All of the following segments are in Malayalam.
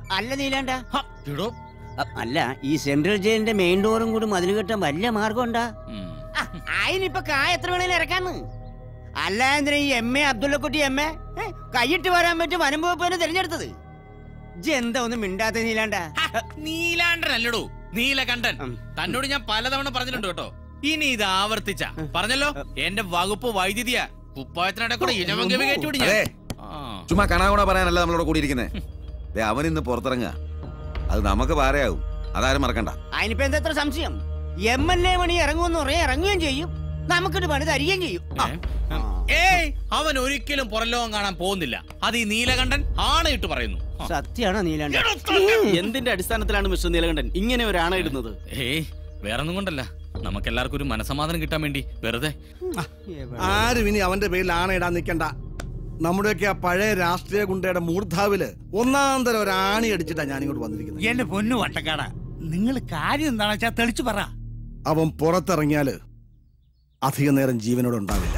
അല്ല നീലാണ്ട ഹ, എടോ അ- അല്ല ഈ സെൻട്രൽ ജയിലിന്റെ മെയിൻ ഡോറും കൂടി മതിൽ കെട്ടാൻ വല്ല മാർഗം ഉണ്ടാ ഉം. അതിനിപ്പൊ കായ എത്ര വേണേലും ഇറക്കാന്ന് അല്ല എന്തിനാ ഈ M A Abdullakutty M A ഏ, കൈയിട്ട് വരാൻ പറ്റും വനം വകുപ്പിനെ തിരഞ്ഞെടുത്തത് ഇജ്ജ് എന്താ ഒന്നും മിണ്ടാത്ത നീലാണ്ട ഹ, നീലാണ്ടനല്ലടോ നീലകണ്ഠൻ ഉം. തന്നോട് ഞാൻ പലതവണ പറഞ്ഞിട്ടുണ്ട് കേട്ടോ ഇനി ഇത് ആവർത്തിച്ച പറഞ്ഞല്ലോ എന്റെ വകുപ്പ് വൈദ്യുതിയാ കുപ്പായത്തിനിടെ കൂടെ ഇലവങ്കവി കയറ്റിവിടി ഞാൻ അതെ ആ. ചുമ്മാ കണാകുണ പറയാനല്ല നമ്മളോട് കൂടിയിരിക്കുന്നത് അവൻ ഇന്ന് പുറത്തിറങ്ങുക അത് നമുക്ക് പാരയാവും അതാരും മറക്കണ്ട അതിനിപ്പോ എന്താ ഇത്ര സംശയം എം എൽ എ മണി ഇറങ്ങുമെന്ന് പറയാൻ ഇറങ്ങുകയും ചെയ്യും നമുക്കിട്ട് പണി തരികയും ചെയ്യും ആ. ഏ? ഏയ് അവൻ ഒരിക്കലും പുറലോകം കാണാൻ പോകുന്നില്ല അത് ഈ നീലകണ്ഠൻ ആണയിട്ട് പറയുന്നു ആ. സത്യാണോ നീലാണ്ട എന്തിന്റെ അടിസ്ഥാനത്തിലാണ് മിസ്റ്റർ നീലകണ്ഠൻ ഇങ്ങനെ ഒരു ആണയിടുന്നത് ഏയ് വേറൊന്നും കൊണ്ടല്ല നമുക്കെല്ലാവർക്കും ഒരു മനസമാധാനം കിട്ടാൻ വേണ്ടി വെറുതെ ആരും ഇനി അവന്റെ പേരിൽ ആണയിടാൻ നിൽക്കണ്ട നമ്മുടെയൊക്കെ ആ പഴയ രാഷ്ട്രീയ ഗുണ്ടയുടെ മൂർധാവില് ഒന്നാം തരം ഒരു ആണി അടിച്ചിട്ടാ ഞാൻ ഇങ്ങോട്ട് വന്നിരിക്കുന്നത് എന്റെ പൊന്നു വട്ടക്കാട നിങ്ങൾ കാര്യം എന്താണെന്ന് വെച്ചാൽ തെളിച്ചു പറ അവൻ പുറത്തിറങ്ങിയാല് അധിക നേരം ജീവനോട് ഉണ്ടാവില്ല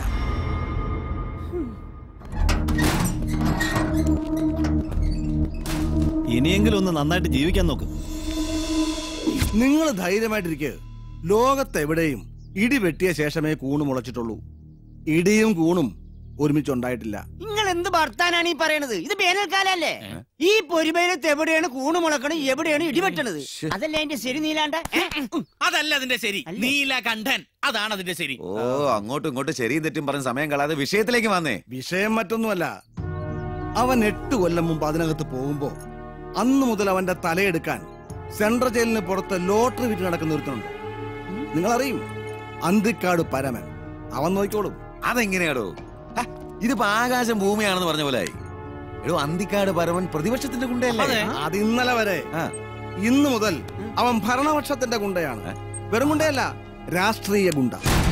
ഇനിയെങ്കിലും ഒന്ന് നന്നായിട്ട് ജീവിക്കാൻ നോക്ക് നിങ്ങൾ ധൈര്യമായിട്ടിരിക്കുക ലോകത്തെവിടെയും ഇടി വെട്ടിയ ശേഷമേ കൂണ് മുളച്ചിട്ടുള്ളൂ ഇടിയും കൂണും ഒരുമിച്ചുണ്ടായിട്ടില്ല നിങ്ങൾ എന്ത് ഭർത്താനാണ് ഈ പറയണത് ഇത് വേനൽക്കാലല്ലേ ഈ പൊരിമയിലത്ത് എവിടെയാണ് കൂണ് മുളക്കണത് എവിടെയാണ് ഇടിവെട്ടണത് അതല്ലേ അതിന്റെ ശരി നീലാണ്ട ഏ? ഉം. അതല്ല അതിന്റെ ശരി അല്ലേ? നീലകണ്ഠൻ അതാണ് അതിന്റെ ശരി ഓ അങ്ങോട്ടും ഇങ്ങോട്ടും ശരിയും തെറ്റും പറഞ്ഞ് സമയം കളയാതെ വിഷയത്തിലേക്ക് വന്നേ വിഷയം മറ്റൊന്നുമല്ല അവൻ എട്ട് കൊല്ലം മുമ്പ് അതിനകത്ത് പോകുമ്പോ അന്ന് മുതൽ അവന്റെ തലയെടുക്കാൻ സെൻട്രൽ ജയിലിന് പുറത്ത് ലോട്ടറി വിറ്റ് നടക്കുന്ന ഒരുത്തനുണ്ട് നിങ്ങൾ അറിയും അന്തിക്കാട് പരമൻ അവൻ നോക്കിക്കോളും അതെങ്ങനെയാടോ ഹ, ഇതിപ്പോ ആകാശം ഭൂമിയാണെന്ന് പറഞ്ഞ പോലെ എടോ അന്തിക്കാട് പരമൻ പ്രതിപക്ഷത്തിന്റെ ഗുണ്ടയല്ലേ അത് ഇന്നലെ വരെ ആ. ഇന്ന് മുതൽ അവൻ ഭരണപക്ഷത്തിന്റെ ഗുണ്ടയാണ് വെറും ഗുണ്ടയല്ല രാഷ്ട്രീയ ഗുണ്ട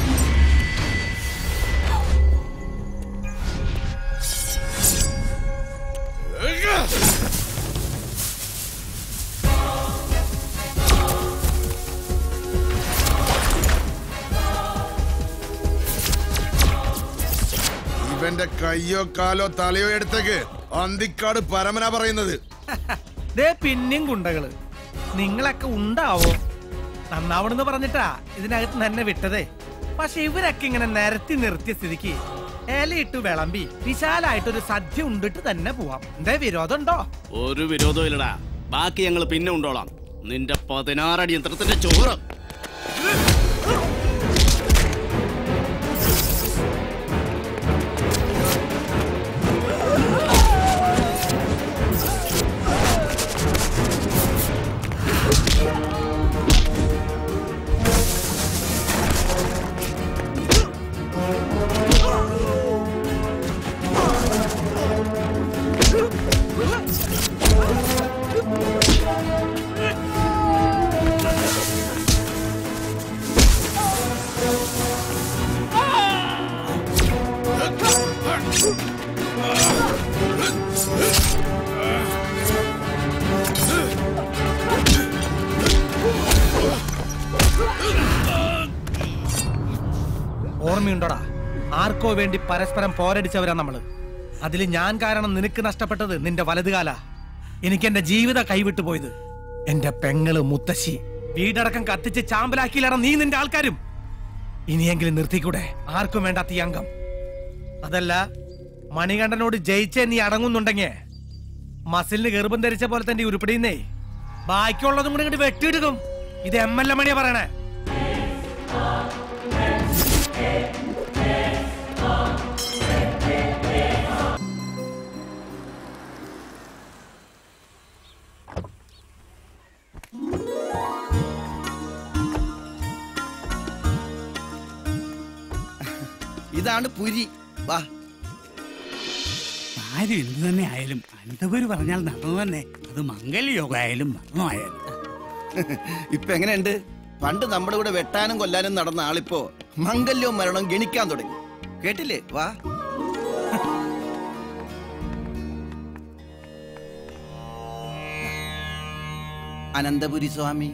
ഇവന്റെ കയ്യോ കാലോ തലയോ എടുത്തേക്ക് അന്തിക്കാട് പരമന പറയുന്നത് ദേ പിന്നെയും ഗുണ്ടകള് നിങ്ങളൊക്കെ ഉണ്ടാവോ നന്നാവണെന്ന് പറഞ്ഞിട്ടാ ഇതിനകത്ത് തന്നെ വിട്ടതേ പക്ഷെ ഇവരൊക്കെ ഇങ്ങനെ നിരത്തി നിർത്തിയ സ്ഥിതിക്ക് ഇലയിട്ട് വിളമ്പി വിശാലായിട്ടൊരു സദ്യ ഉണ്ടിട്ട് തന്നെ പോവാം എന്തേ വിരോധം ഉണ്ടോ ഒരു വിരോധവും ഇല്ലടാ ബാക്കി ഞങ്ങൾ പിന്നെ ഉണ്ടോളാം നിന്റെ പതിനാറടി യന്ത്രത്തിന്റെ ചോറ് ഓർമ്മയുണ്ടോടാ ആർക്കോ വേണ്ടി പരസ്പരം പോരടിച്ചവരാ നമ്മള് അതിൽ ഞാൻ കാരണം നിനക്ക് നഷ്ടപ്പെട്ടത് നിന്റെ വലതുകാല എനിക്ക് എന്റെ ജീവിതം കൈവിട്ടു പോയത് എന്റെ പെങ്ങള് മുത്തശ്ശി വീടടക്കം കത്തിച്ച് ചാമ്പലാക്കിയിലാണ് നീ നിന്റെ ആൾക്കാരും ഇനിയെങ്കിലും നിർത്തിക്കൂടെ ആർക്കും വേണ്ടാത്ത ഈ അംഗം അതല്ല മണികണ്ഠനോട് ജയിച്ചേ നീ അടങ്ങുന്നുണ്ടെങ്കിൽ മസിലിന് ഗർഭം ധരിച്ച പോലെ തന്നെ ഉരുപ്പിടിയുന്നേ ബാക്കിയുള്ളതും കൂടി ഇങ്ങോട്ട് വെട്ടിയെടുക്കും ഇത് എം എൽ എ മണിയാ പറയണേ ഇതാണ് പുരി വാ കാര്യം എന്ത് തന്നെ ആയാലും അനന്തപുരി പറഞ്ഞാൽ നടന്നു തന്നെ അത് മംഗല്യോഗ ആയാലും മരണമായാലും ഇപ്പൊ എങ്ങനെയുണ്ട് പണ്ട് നമ്മുടെ കൂടെ വെട്ടാനും കൊല്ലാനും നടന്ന ആളിപ്പോ മംഗല്യവും മരണവും ഗണിക്കാൻ തുടങ്ങി കേട്ടില്ലേ വാ അനന്തപുരി സ്വാമി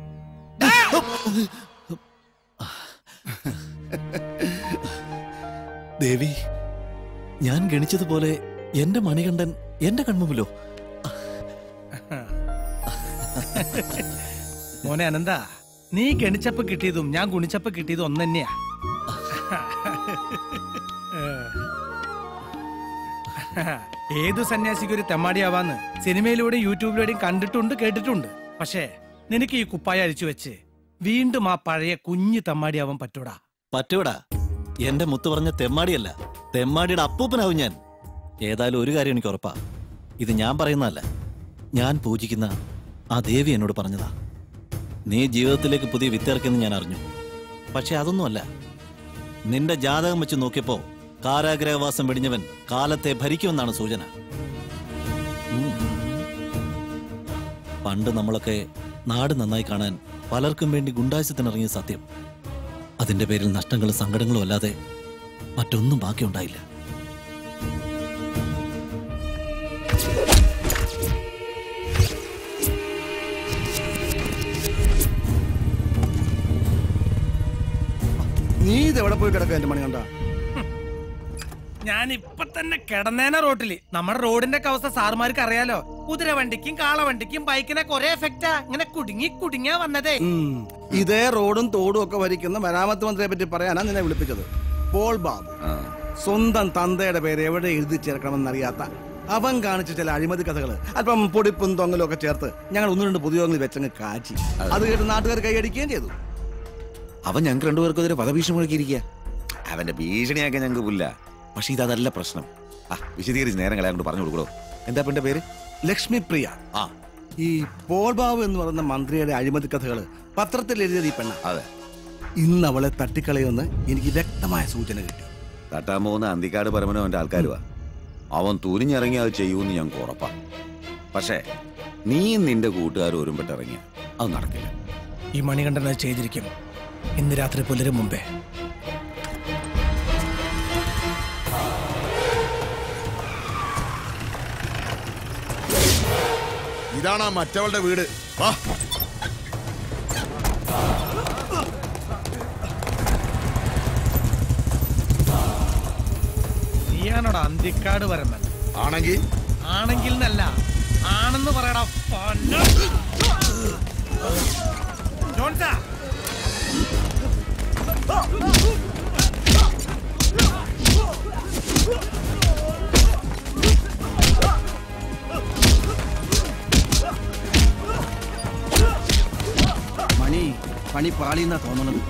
ദേവി ഞാൻ ഗണിച്ചതുപോലെ എന്റെ മണികണ്ഠൻ എന്റെ കൺമുമ്പിലോ മോനെ അനന്ത നീ ഗണിച്ചപ്പ് കിട്ടിയതും ഞാൻ ഗുണിച്ചപ്പ് കിട്ടിയതും ഒന്ന് തന്നെയാ ഏതു സന്യാസിക്ക് ഒരു തെമ്മാടിയാവാന്ന് സിനിമയിലൂടെയും യൂട്യൂബിലൂടെയും കണ്ടിട്ടുണ്ട് കേട്ടിട്ടുണ്ട് പക്ഷേ നിനക്ക് ഈ കുപ്പായ അഴിച്ചു വെച്ച് വീണ്ടും ആ പഴയ കുഞ്ഞു തെമ്മാടിയാവാൻ പറ്റൂടാ പറ്റൂടാ എന്റെ മുത്ത് പറഞ്ഞ തെമ്മാടിയല്ല തെമ്മാടിയുടെ അപ്പൂപ്പനാവും ഞാൻ ഏതായാലും ഒരു കാര്യം എനിക്ക് ഉറപ്പാ ഇത് ഞാൻ പറയുന്നതല്ല ഞാൻ പൂജിക്കുന്ന ആ ദേവി എന്നോട് പറഞ്ഞതാ നീ ജീവിതത്തിലേക്ക് പുതിയ വിത്തിറക്കിയെന്ന് ഞാൻ അറിഞ്ഞു പക്ഷെ അതൊന്നുമല്ല നിന്റെ ജാതകം വെച്ച് നോക്കിയപ്പോ കാരാഗ്രഹവാസം വെടിഞ്ഞവൻ കാലത്തെ ഭരിക്കുമെന്നാണ് സൂചന ഉം. പണ്ട് നമ്മളൊക്കെ നാട് നന്നായി കാണാൻ പലർക്കും വേണ്ടി ഗുണ്ടായുസത്തിനിറങ്ങിയ സത്യം അതിന്റെ പേരിൽ നഷ്ടങ്ങളും സങ്കടങ്ങളും അല്ലാതെ മറ്റൊന്നും ബാക്കിയുണ്ടായില്ല നീ ഇത് എവിടെ പോയി കിടക്കുക എന്റെ മണി കണ്ട ഞാൻ ഇപ്പൊ തന്നെ കിടന്നേന റോട്ടില് നമ്മുടെ റോഡിന്റെ ഒക്കെ അവസ്ഥ സാറുമാർക്ക് അറിയാലോ കുതിരവണ്ടിക്കും കാളവണ്ടിക്കും ബൈക്കിനൊക്കെ ഒരേ എഫക്റ്റാ ഇങ്ങനെ കുടുങ്ങി കുടുങ്ങിയാ വന്നതേ ഇതേ റോഡും തോടും ഒക്കെ ഭരിക്കുന്ന മരാമത്ത് മന്ത്രിയെ പറ്റി പറയാനാ നിന്നെ വിളിപ്പിച്ചത് പോൾ ബാബു സ്വന്തം തന്തയുടെ പേര് എവിടെ എഴുതി ചേർക്കണമെന്നറിയാത്ത അവൻ കാണിച്ച ചില അഴിമതി കഥകള് അല്പം പൊടിപ്പും തൊങ്ങലും ഒക്കെ ചേർത്ത് ഞങ്ങൾ ഒന്ന് രണ്ട് പൊതുയോഗങ്ങളിൽ വെച്ചങ്ങ് കാച്ചി അത് കേട്ട് നാട്ടുകാർ കൈയടിക്കുകയും ചെയ്തു അവൻ ഞങ്ങൾക്ക് രണ്ടുപേർക്കും പദഭീഷണി മുഴക്കിയിരിക്കുക അവന്റെ ഭീഷണിയാക്കാൻ ഞങ്ങൾക്ക് പുല്ല പക്ഷെ ഇതല്ല പ്രശ്നം ആ വിശദീകരിച്ച് നേരം കളയാൻ കൊണ്ട് പറഞ്ഞു കൊടുക്കടോ എന്താ പെണ്ണിന്റെ പേര് ലക്ഷ്മി പ്രിയ ആ ഈ പോൾ ബാബു എന്ന് പറയുന്ന മന്ത്രിയുടെ അഴിമതി കഥകള് പത്രത്തിൽ എഴുതിയത് ഈ പെണ്ണ അതെ ഇന്ന് അവളെ തട്ടിക്കളയുമെന്ന് എനിക്ക് വ്യക്തമായ സൂചന കിട്ടി തട്ടാൻ പോകുന്ന അന്തിക്കാട് പരമനോ അവന്റെ ആൾക്കാരുവാ അവൻ തുനിഞ്ഞിറങ്ങി അത് ചെയ്യൂന്ന് ഞങ്ങൾക്ക് ഉറപ്പാ പക്ഷേ നീയും നിന്റെ കൂട്ടുകാരും ഒരുമ്പെട്ടിറങ്ങിയ അത് നടക്കില്ല ഈ മണികണ്ഠൻ അത് ചെയ്തിരിക്കും ഇന്ന് രാത്രി പുലരും മുമ്പേ ഇതാണ് ആ മറ്റവളുടെ വീട് വാ നീയാണോടാ അന്തിക്കാട് വരമ്പൻ ആണെങ്കിൽ ആണെങ്കിൽ എന്നല്ല ആണെന്ന് പറയടാ പൊന്നോ. ജോൺസാ മണി പണി പാളിന്നാ തോന്നുന്നത്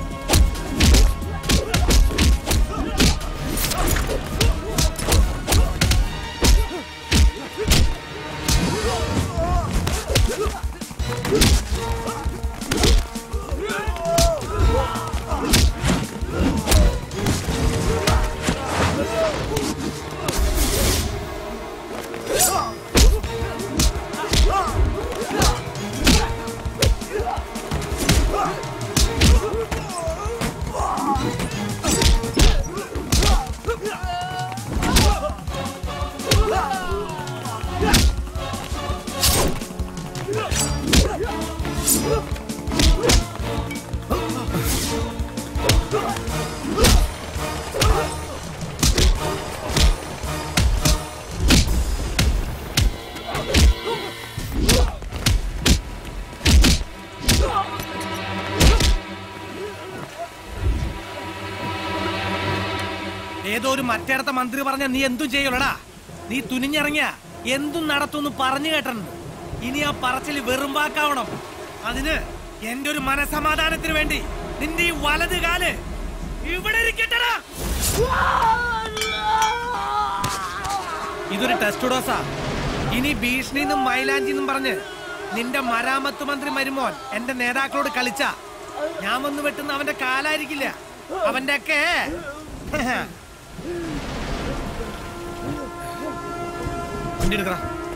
ഏതോ ഒരു മറ്റേടത്ത മന്ത്രി പറഞ്ഞ നീ എന്തും ചെയ്യൂലടാ നീ തുനിഞ്ഞിറങ്ങിയ എന്തും നടത്തുമെന്ന് പറഞ്ഞു കേട്ടിട്ടുണ്ട് ഇനി ആ പറച്ചില് വെറും വാക്കാവണം അതിന് എന്റെ ഒരു മനസമാധാനത്തിന് വേണ്ടി നിന്റെ ഈ വലത് കാല് ഇവിടെ ഇരിക്കട്ടടാ ഇതൊരു ടെസ്റ്റ് ഡോസാ ഇനി ഭീഷണിന്നും മൈലാഞ്ചിന്നും പറഞ്ഞ് നിന്റെ മരാമത്ത് മന്ത്രി മരുമോൻ എന്റെ നേതാക്കളോട് കളിച്ച ഞാൻ വന്ന് വെട്ടുന്ന അവന്റെ കാലായിരിക്കില്ല അവന്റെ ഒക്കെ വണ്ടി എടുക്കടാ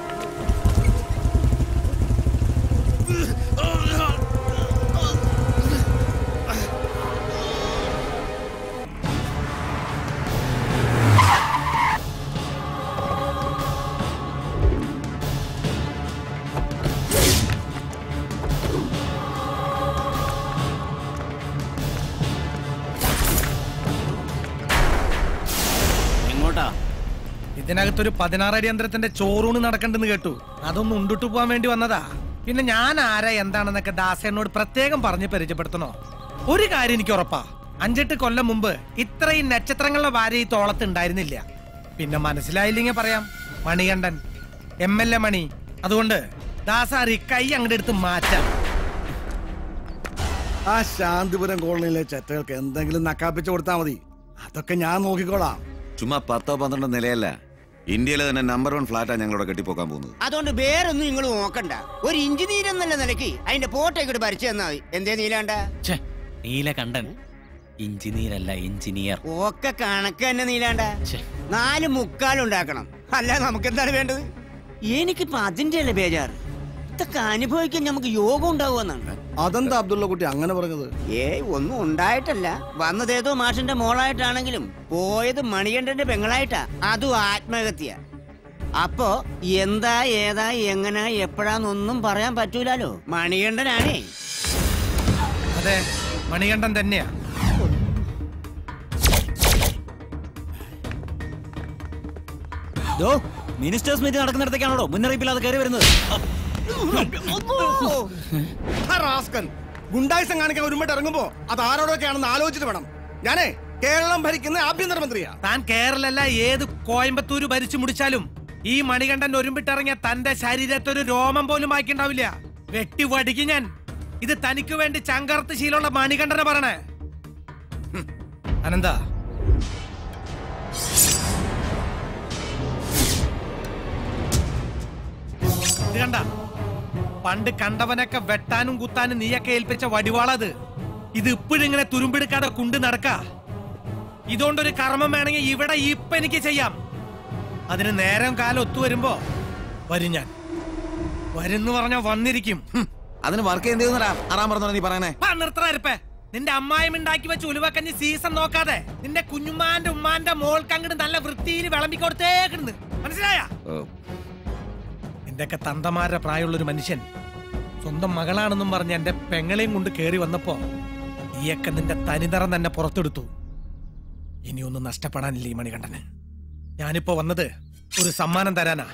എങ്ങോട്ടാ ഇതിനകത്തൊരു പതിനാറ് അടി യന്ത്രത്തിന്റെ ചോറൂണ് നടക്കണ്ടെന്ന് കേട്ടു അതൊന്ന് ഉണ്ടിട്ട് പോവാൻ വേണ്ടി വന്നതാ പിന്നെ ഞാൻ ആരാ എന്താണെന്നൊക്കെ ദാസേനോട് പ്രത്യേകം പറഞ്ഞ് പരിചയപ്പെടുത്തണോ ഒരു കാര്യം എനിക്ക് ഉറപ്പാ അഞ്ചെട്ട് കൊല്ലം മുമ്പ് ഇത്രയും നക്ഷത്രങ്ങളുടെ ഭാര്യ ഈ തോളത്ത് ഉണ്ടായിരുന്നില്ല പിന്നെ മനസ്സിലായില്ലെങ്കിൽ പറയാം Manikandan M L A Mani അതുകൊണ്ട് ദാസാറി കൈ അങ്ങോട്ട് എടുത്ത് മാറ്റാം ആ ശാന്തിപുരം കോളനിയിലെ ചെറ്റകൾക്ക് എന്തെങ്കിലും നക്കാപ്പിച്ച് കൊടുത്താൽ മതി അതൊക്കെ ഞാൻ നോക്കിക്കോളാം ചുമ്മാ പത്തോ പന്ത്രണ്ടോ നിലയല്ല ഇന്ത്യയിലെ തന്നെ നമ്പർ വൺ ഫ്ലാറ്റാ ഞങ്ങളിവിടെ കെട്ടിപ്പോക്കാൻ പോകുന്നത് അതുകൊണ്ട് വേറൊന്നും നിങ്ങൾ നോക്കണ്ട ഒരു എഞ്ചിനീയർ എന്നുള്ള നിലയ്ക്ക് അതിന്റെ ഫോട്ടോ ഇങ്ങോട്ട് പരിച്ചു തന്നാ മതി എന്തേ നീലാണ്ട ഛെ, നീലകണ്ഠൻ എഞ്ചിനീയർ അല്ല എഞ്ചിനീയർ ഒക്കെ കണക്ക് തന്നെ നീലാണ്ട ഛെ. നാല് മുക്കാലുണ്ടാക്കണം അല്ല നമുക്ക് എന്താണ് വേണ്ടത് എനിക്കിപ്പോ അതിന്റെ അല്ലേ ബേജാറ് ഇതൊക്കെ അനുഭവിക്കാൻ നമുക്ക് യോഗം ഉണ്ടാവുമെന്നാണ് അതെന്താ അബ്ദുള്ള കുട്ടി അങ്ങനെ പറഞ്ഞത് ഏയ് ഒന്നും ഉണ്ടായിട്ടല്ല വന്നതേതോ മാഷിന്റെ മോളായിട്ടാണെങ്കിലും പോയത് മണികണ്ഠന്റെ പെങ്ങളായിട്ടാ അതും ആത്മഹത്യ അപ്പോ എന്താ ഏതാ എങ്ങനെ എപ്പോഴാന്നൊന്നും പറയാൻ പറ്റൂലോ മണികണ്ഠനാണേ അതെ മണികണ്ഠൻ തന്നെയാ മിനിസ്റ്റേഴ്സ് മീറ്റിംഗ് നടക്കുന്നിടത്തേക്കാണോ മുന്നറിയിപ്പില്ലാതെ കയറി വരുന്നത് ആ റാസ്കൽ ഗുണ്ടായിസം കാണിക്കാൻ ഒരുമിട്ട് ഇറങ്ങുമ്പോ അത് ആരോടൊക്കെയാണെന്ന് ആലോചിച്ചിട്ട് വേണം ഞാനേ കേരളം ഭരിക്കുന്ന ആഭ്യന്തരമന്ത്രിയാ താൻ കേരളല്ല ഏത് കോയമ്പത്തൂര് ഭരിച്ചു മുടിച്ചാലും ഈ മണികണ്ഠൻ ഒരുമ്പിട്ടിറങ്ങിയ തന്റെ ശരീരത്തെ ഒരു രോമം പോലും ബാക്കിണ്ടാവില്ല വെട്ടി വടിക്കും ഞാൻ ഇത് തനിക്ക് വേണ്ടി ചങ്കർത്ത് ശീലമുള്ള മണികണ്ഠനെ പറയണേ ഹും. അനന്ത ഇത് കണ്ട പണ്ട് കണ്ടവനൊക്കെ വെട്ടാനും കുത്താനും നീയൊക്കെ ഏൽപ്പിച്ച വടിവാളത് ഇത് ഇപ്പോഴും ഇങ്ങനെ തുരുമ്പെടുക്കാതെ കൊണ്ട് നടക്ക ഇതുകൊണ്ടൊരു കർമ്മം വേണമെങ്കിൽ ഇവിടെ ഇപ്പൊ എനിക്ക് ചെയ്യാം അതിന് നേരം കാലം ഒത്തു വരുമ്പോ വരും ഞാൻ വരുന്നു പറഞ്ഞ വന്നിരിക്കും ഹും. അതിന് വർക്ക് എന്ത് ആറാൻ പറഞ്ഞോ നീ പറയണേ പാ, നിർത്തടാ ഇരിപ്പേ. നിന്റെ അമ്മായും ഉണ്ടാക്കി വെച്ച് ഉലുവക്കഞ്ഞ് സീസൺ നോക്കാതെ നിന്റെ കുഞ്ഞുമാന്റെ ഉമ്മാന്റെ മോൾക്ക് അങ്ങോട്ട് നല്ല വൃത്തിയിൽ വിളമ്പി കൊടുത്തേക്കിടുന്നു മനസ്സിലായ ഓ, നിന്റെയൊക്കെ തന്തമാരുടെ പ്രായമുള്ള ഒരു മനുഷ്യൻ സ്വന്തം മകളാണെന്നും പറഞ്ഞ് എന്റെ പെങ്ങളെയും കൊണ്ട് കേറി വന്നപ്പോ നീയൊക്കെ നിന്റെ തനിനിറം തന്നെ പുറത്തെടുത്തു ഇനിയൊന്നും നഷ്ടപ്പെടാനില്ല ഈ മണികണ്ഠന് ഞാനിപ്പോ വന്നത് ഒരു സമ്മാനം തരാനാ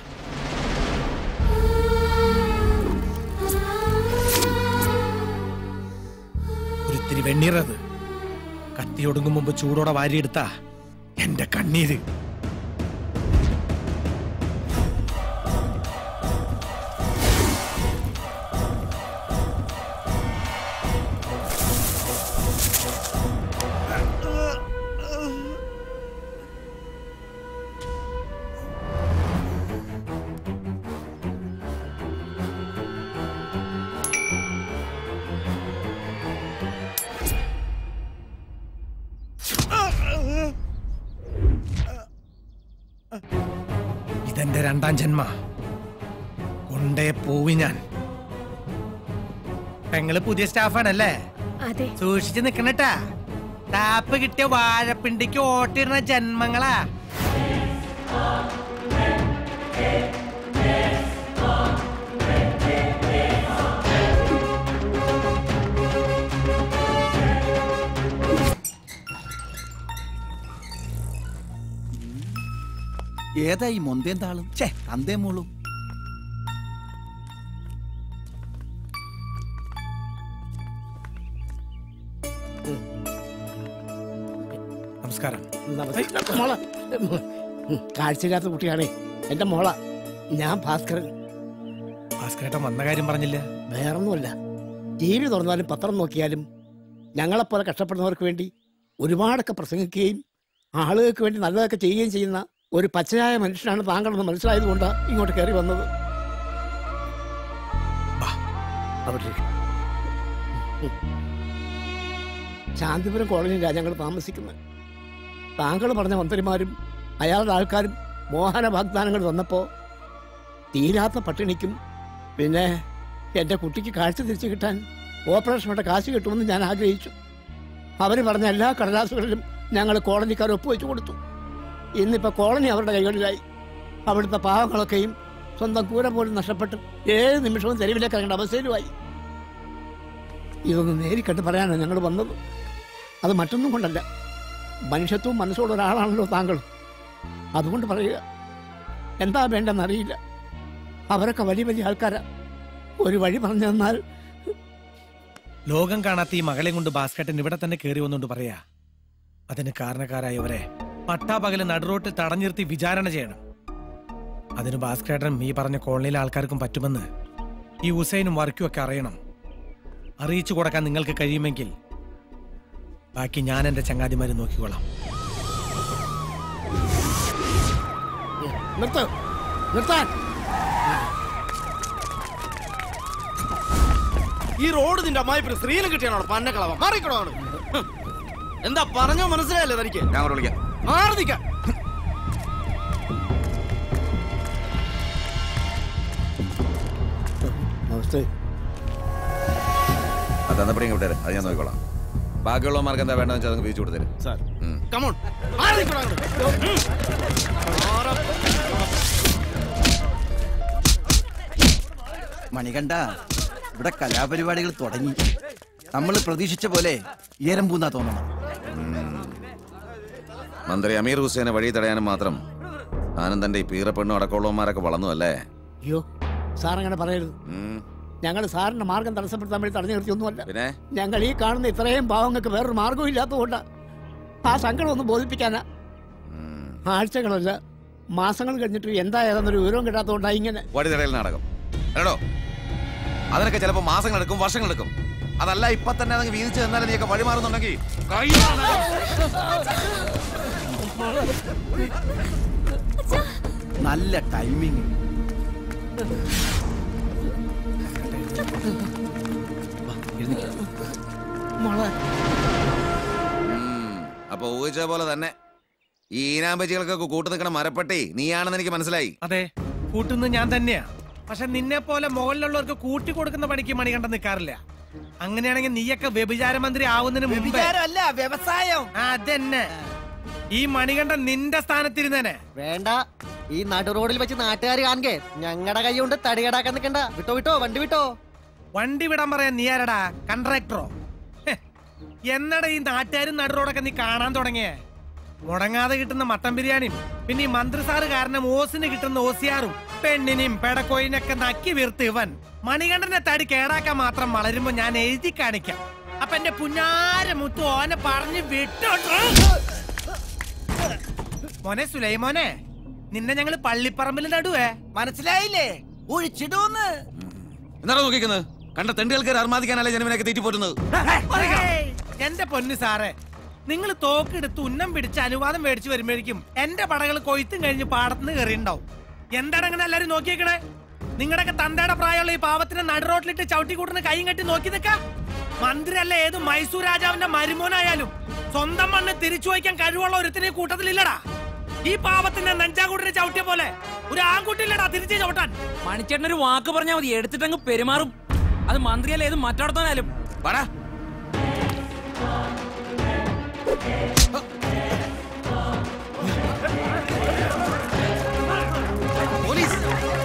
ഒരിത്തിരി വെണ്ണീറത് കത്തി ഒടുങ്ങും മുമ്പ് ചൂടോടെ വാരിയെടുത്താ എന്റെ കണ്ണീര് ഇതെന്റെ രണ്ടാം ജന്മ കൊണ്ടേ പോയി ഞാൻ പെങ്ങള് പുതിയ സ്റ്റാഫാണല്ലേ അതെ സൂക്ഷിച്ച് നിക്കണട്ടാ ടാപ്പ് കിട്ടിയ വാഴപ്പിണ്ടിക്ക് ഓട്ടിടുന്ന ജന്മങ്ങളാ ഏതാ ഈ മൊന്തേം താളും ഛേ തന്തേ മോളും നമസ്കാരം മോള കാഴ്ചയില്ലാത്ത കുട്ടിയാണേ എന്റെ മോള ഞാൻ ഭാസ്കരൻ ഭാസ്കരേട്ടൻ വന്ന കാര്യം പറഞ്ഞില്ല വേറൊന്നുമല്ല ടി വി തുറന്നാലും പത്രം നോക്കിയാലും ഞങ്ങളെപ്പോലെ കഷ്ടപ്പെടുന്നവർക്ക് വേണ്ടി ഒരുപാടൊക്കെ പ്രസംഗിക്കുകയും ആളുകൾക്ക് വേണ്ടി നല്ലതൊക്കെ ചെയ്യുകയും ചെയ്യുന്ന ഒരു പച്ചയായ മനുഷ്യനാണ് താങ്കളെന്ന് മനസ്സിലായതുകൊണ്ടാണ് ഇങ്ങോട്ട് കയറി വന്നത് ബാ. അവിടെ ഇരിക്ക്. ഉം. ശാന്തിപുരം കോളനിയിലാണ് ഞങ്ങൾ താമസിക്കുന്നത് താങ്കൾ പറഞ്ഞ മന്ത്രിമാരും അയാളുടെ ആൾക്കാരും മോഹന വാഗ്ദാനങ്ങൾ തന്നപ്പോൾ തീരാത്ത പട്ടിണിക്കും പിന്നെ എൻ്റെ കുട്ടിക്ക് കാഴ്ച തിരിച്ചു കിട്ടാൻ ഓപ്പറേഷനുടെ കാശ് കിട്ടുമെന്ന് ഞാൻ ആഗ്രഹിച്ചു അവർ പറഞ്ഞ എല്ലാ കടലാസുകളിലും ഞങ്ങൾ കോളനിക്കാർ ഒപ്പുവെച്ചു കൊടുത്തു ഇന്നിപ്പോൾ കോളനി അവരുടെ കൈകളിലായി അവിടുത്തെ പാവങ്ങളൊക്കെയും സ്വന്തം കൂര പോലും നഷ്ടപ്പെട്ട് ഏത് നിമിഷവും തെരുവിലേക്ക് ഇറങ്ങേണ്ട അവസ്ഥയിലുമായി ഇതൊന്ന് നേരിക്കട്ട് പറയാനാണ് ഞങ്ങൾ വന്നത് അത് മറ്റൊന്നും കൊണ്ടല്ല മനുഷ്യത്വവും മനസ്സുള്ള ഒരാളാണല്ലോ താങ്കൾ അതുകൊണ്ട് പറയുക എന്താ വേണ്ടെന്നറിയില്ല അവരൊക്കെ വലിയ വലിയ ആൾക്കാരാ ഒരു വഴി പറഞ്ഞു തന്നാൽ ലോകം കാണാത്ത ഈ മകളെ കൊണ്ട് ഭാസ്കരൻ ഇവിടെ തന്നെ കയറി വന്നുകൊണ്ട് പറയാ അതിന് കാരണക്കാരായവരെ പട്ടാപകല് നടുറോട്ടിൽ തടഞ്ഞു നിർത്തി വിചാരണ ചെയ്യണം അതിന് ഭാസ്കരേട്ടൻ ഈ പറഞ്ഞ കോളനിയിലെ ആൾക്കാർക്കും പറ്റുമെന്ന് ഈ ഹുസൈനും വർക്കും ഒക്കെ അറിയണം അറിയിച്ചു കൊടുക്കാൻ നിങ്ങൾക്ക് കഴിയുമെങ്കിൽ ബാക്കി ഞാൻ എന്റെ ചങ്ങാതിമാര് നോക്കിക്കോളാം നിർത്ത് നിർത്താൻ ഈ റോഡ് നിന്റെ അമ്മായി സ്ത്രീനെ കിട്ടിയാണോ പന്നക്കളവ മാറിക്കണോ എന്താ പറഞ്ഞോ മനസ്സിലായല്ലേ തനിക്ക് ഞാൻ അങ്ങോട്ട് വിളിക്കാം മാറി നിൽക്കാം നമസ്തേ അത് തന്നപ്പോഴേക്കും വിട്ടേരെ അത് ഞാൻ നോക്കിക്കോളാം ബാക്കിയുള്ളവന്മാർക്ക് എന്താ വേണ്ടതെന്ന് വെച്ചാൽ വീച്ചു കൊടുത്തേരും സാർ ഉം. കമോൺ മാറി നിൽക്കണോ അങ്ങോട്ട്. ഉം. മാറാ. മണികണ്ഠ ഇവിടെ കലാപരിപാടികൾ തുടങ്ങി നമ്മൾ പ്രതീക്ഷിച്ച പോലെ ഉയരം പൂന്നാ തോന്നണം മന്ത്രി അമീർ ഹുസൈനെ വഴി തടയാനും മാത്രം ആനന്ദന്റെ ഈ പീറപ്പെണ്ണും അടക്കമുള്ളവന്മാരൊക്കെ വളർന്നു അല്ലേ അയ്യോ സാർ അങ്ങനെ പറയരുത് ഉം. ഞങ്ങൾ സാറിന്റെ മാർഗം തടസ്സപ്പെടുത്താൻ വേണ്ടി തടഞ്ഞു നിർത്തിയൊന്നുമല്ല പിന്നെ ഞങ്ങൾ ഈ കാണുന്ന ഇത്രയും പാവങ്ങൾക്ക് വേറൊരു മാർഗവും ഇല്ലാത്തതുകൊണ്ടാ ആ സങ്കടം ഒന്ന് ബോധിപ്പിക്കാനാ ഉം. ആഴ്ചകളല്ല മാസങ്ങൾ കഴിഞ്ഞിട്ട് എന്താ ഏതെന്നൊരു വിവരവും കിട്ടാത്തതുകൊണ്ടാ ഇങ്ങനെ വഴി തടയൽ നാടകം അല്ലടോ അതിനൊക്കെ ചിലപ്പോ മാസങ്ങളെടുക്കും വർഷങ്ങളെടുക്കും അതല്ല ഇപ്പൊ തന്നെ അതങ്ങ് വീതിച്ച് തന്നാലും നീയൊക്കെ വഴി മാറുന്നുണ്ടെങ്കിൽ നല്ല ടൈമിങ് മോളെ അപ്പൊ ഊഹിച്ച പോലെ തന്നെ ഈ ഈനാമ്പച്ചികൾക്കൊക്കെ കൂട്ടു നിൽക്കണ മരപ്പെട്ടി നീയാണെന്ന് എനിക്ക് മനസ്സിലായി അതെ കൂട്ടുന്നത് ഞാൻ തന്നെയാ പക്ഷെ നിന്നെ പോലെ മുകളിലുള്ളവർക്ക് കൂട്ടി കൊടുക്കുന്ന പണിക്ക് മണികണ്ഠൻ നിൽക്കാറില്ല അങ്ങനെയാണെങ്കിൽ നീയൊക്കെ വ്യഭിചാര മന്ത്രി ആവുന്നതിന് മുമ്പ് അല്ല വ്യവസായം അതന്നെ ഈ മണികണ്ഠൻ നിന്റെ സ്ഥാനത്തിരുന്നേനെ വേണ്ട ഈ നടു റോഡിൽ വെച്ച് നാട്ടുകാർ കാണുകെ ഞങ്ങളുടെ കൈ കൊണ്ട് തടികടാക്കാൻ നിൽക്കണ്ട വിട്ടോ വിട്ടോ വണ്ടി വിട്ടോ വണ്ടി വിടാൻ പറയാൻ നീ ആരടാ കൺട്രാക്ടറോ ഹെ, എന്നടാ ഈ നാട്ടുകാരും നടു റോഡൊക്കെ നീ കാണാൻ തുടങ്ങിയേ മുടങ്ങാതെ കിട്ടുന്ന മട്ടൻ ബിരിയാണിയും പിന്നെ ഈ മന്ത്രി സാറ് കാരണം ഓസിന് കിട്ടുന്ന ഓസിയാറും പെണ്ണിനെയും പെടക്കോയിനൊക്കെ നക്കി വീർത്ത് ഇവൻ മണികണ്ഠനെ തടി കേടാക്കാൻ മാത്രം വളരുമ്പോ ഞാൻ എഴുതി കാണിക്കാം അപ്പൊ എന്റെ പുഞ്ഞാര മുത്തു ഓനെ പറഞ്ഞു വിട്ടോട്ടോ മോനെ സുലൈമോനെ നിന്നെ ഞങ്ങള് പള്ളിപ്പറമ്പിൽ നടുവേ മനസ്സിലായില്ലേ ഒഴിച്ചിടൂന്ന് എന്താണോ നോക്കിക്കുന്നത് കണ്ട തെണ്ടുകൾക്ക് അർമാദിക്കാനല്ലേ ജനവിനൊക്കെ തീറ്റിപ്പോറ്റുന്നത് ഏയ്, എന്റെ പൊന്നു സാറേ നിങ്ങൾ തോക്കെടുത്ത് ഉന്നം പിടിച്ച് അനുവാദം മേടിച്ചു വരുമ്പോഴേക്കും എന്റെ പടകൾ കൊയ്ത്തും കഴിഞ്ഞ് പാടത്തുനിന്ന് കയറിണ്ടാവും എന്താണ് അങ്ങനെ എല്ലാരും നോക്കിയേക്കണേ നിങ്ങളുടെയൊക്കെ തന്തയുടെ പ്രായമുള്ള ഈ പാവത്തിന്റെ നടുറോട്ടിലിട്ട് ചവിട്ടി കൂട്ടുന്ന കൈയും കെട്ടി നോക്കി നിൽക്ക മന്ത്രിയല്ല ഏത് മൈസൂർ രാജാവിന്റെ മരുമോനായാലും സ്വന്തം മണ്ണ് തിരിച്ചു വയ്ക്കാൻ കഴിവുള്ള ഒരുത്തിനെ കൂട്ടത്തിലില്ലടാ ഈ പാവത്തിന്റെ നെഞ്ചാകൂട്ടിനെ ചവിട്ടിയ പോലെ ഒരു ആൺകുട്ടിയില്ലടാ തിരിച്ചു ചവിട്ടാൻ മണിച്ചേട്ടൻ ഒരു വാക്ക് പറഞ്ഞാൽ മതി എടുത്തിട്ടങ്ങ് പെരുമാറും അത് മന്ത്രിയല്ല ഏത് മറ്റോടത്താനാലും വാടാ പോലീസ്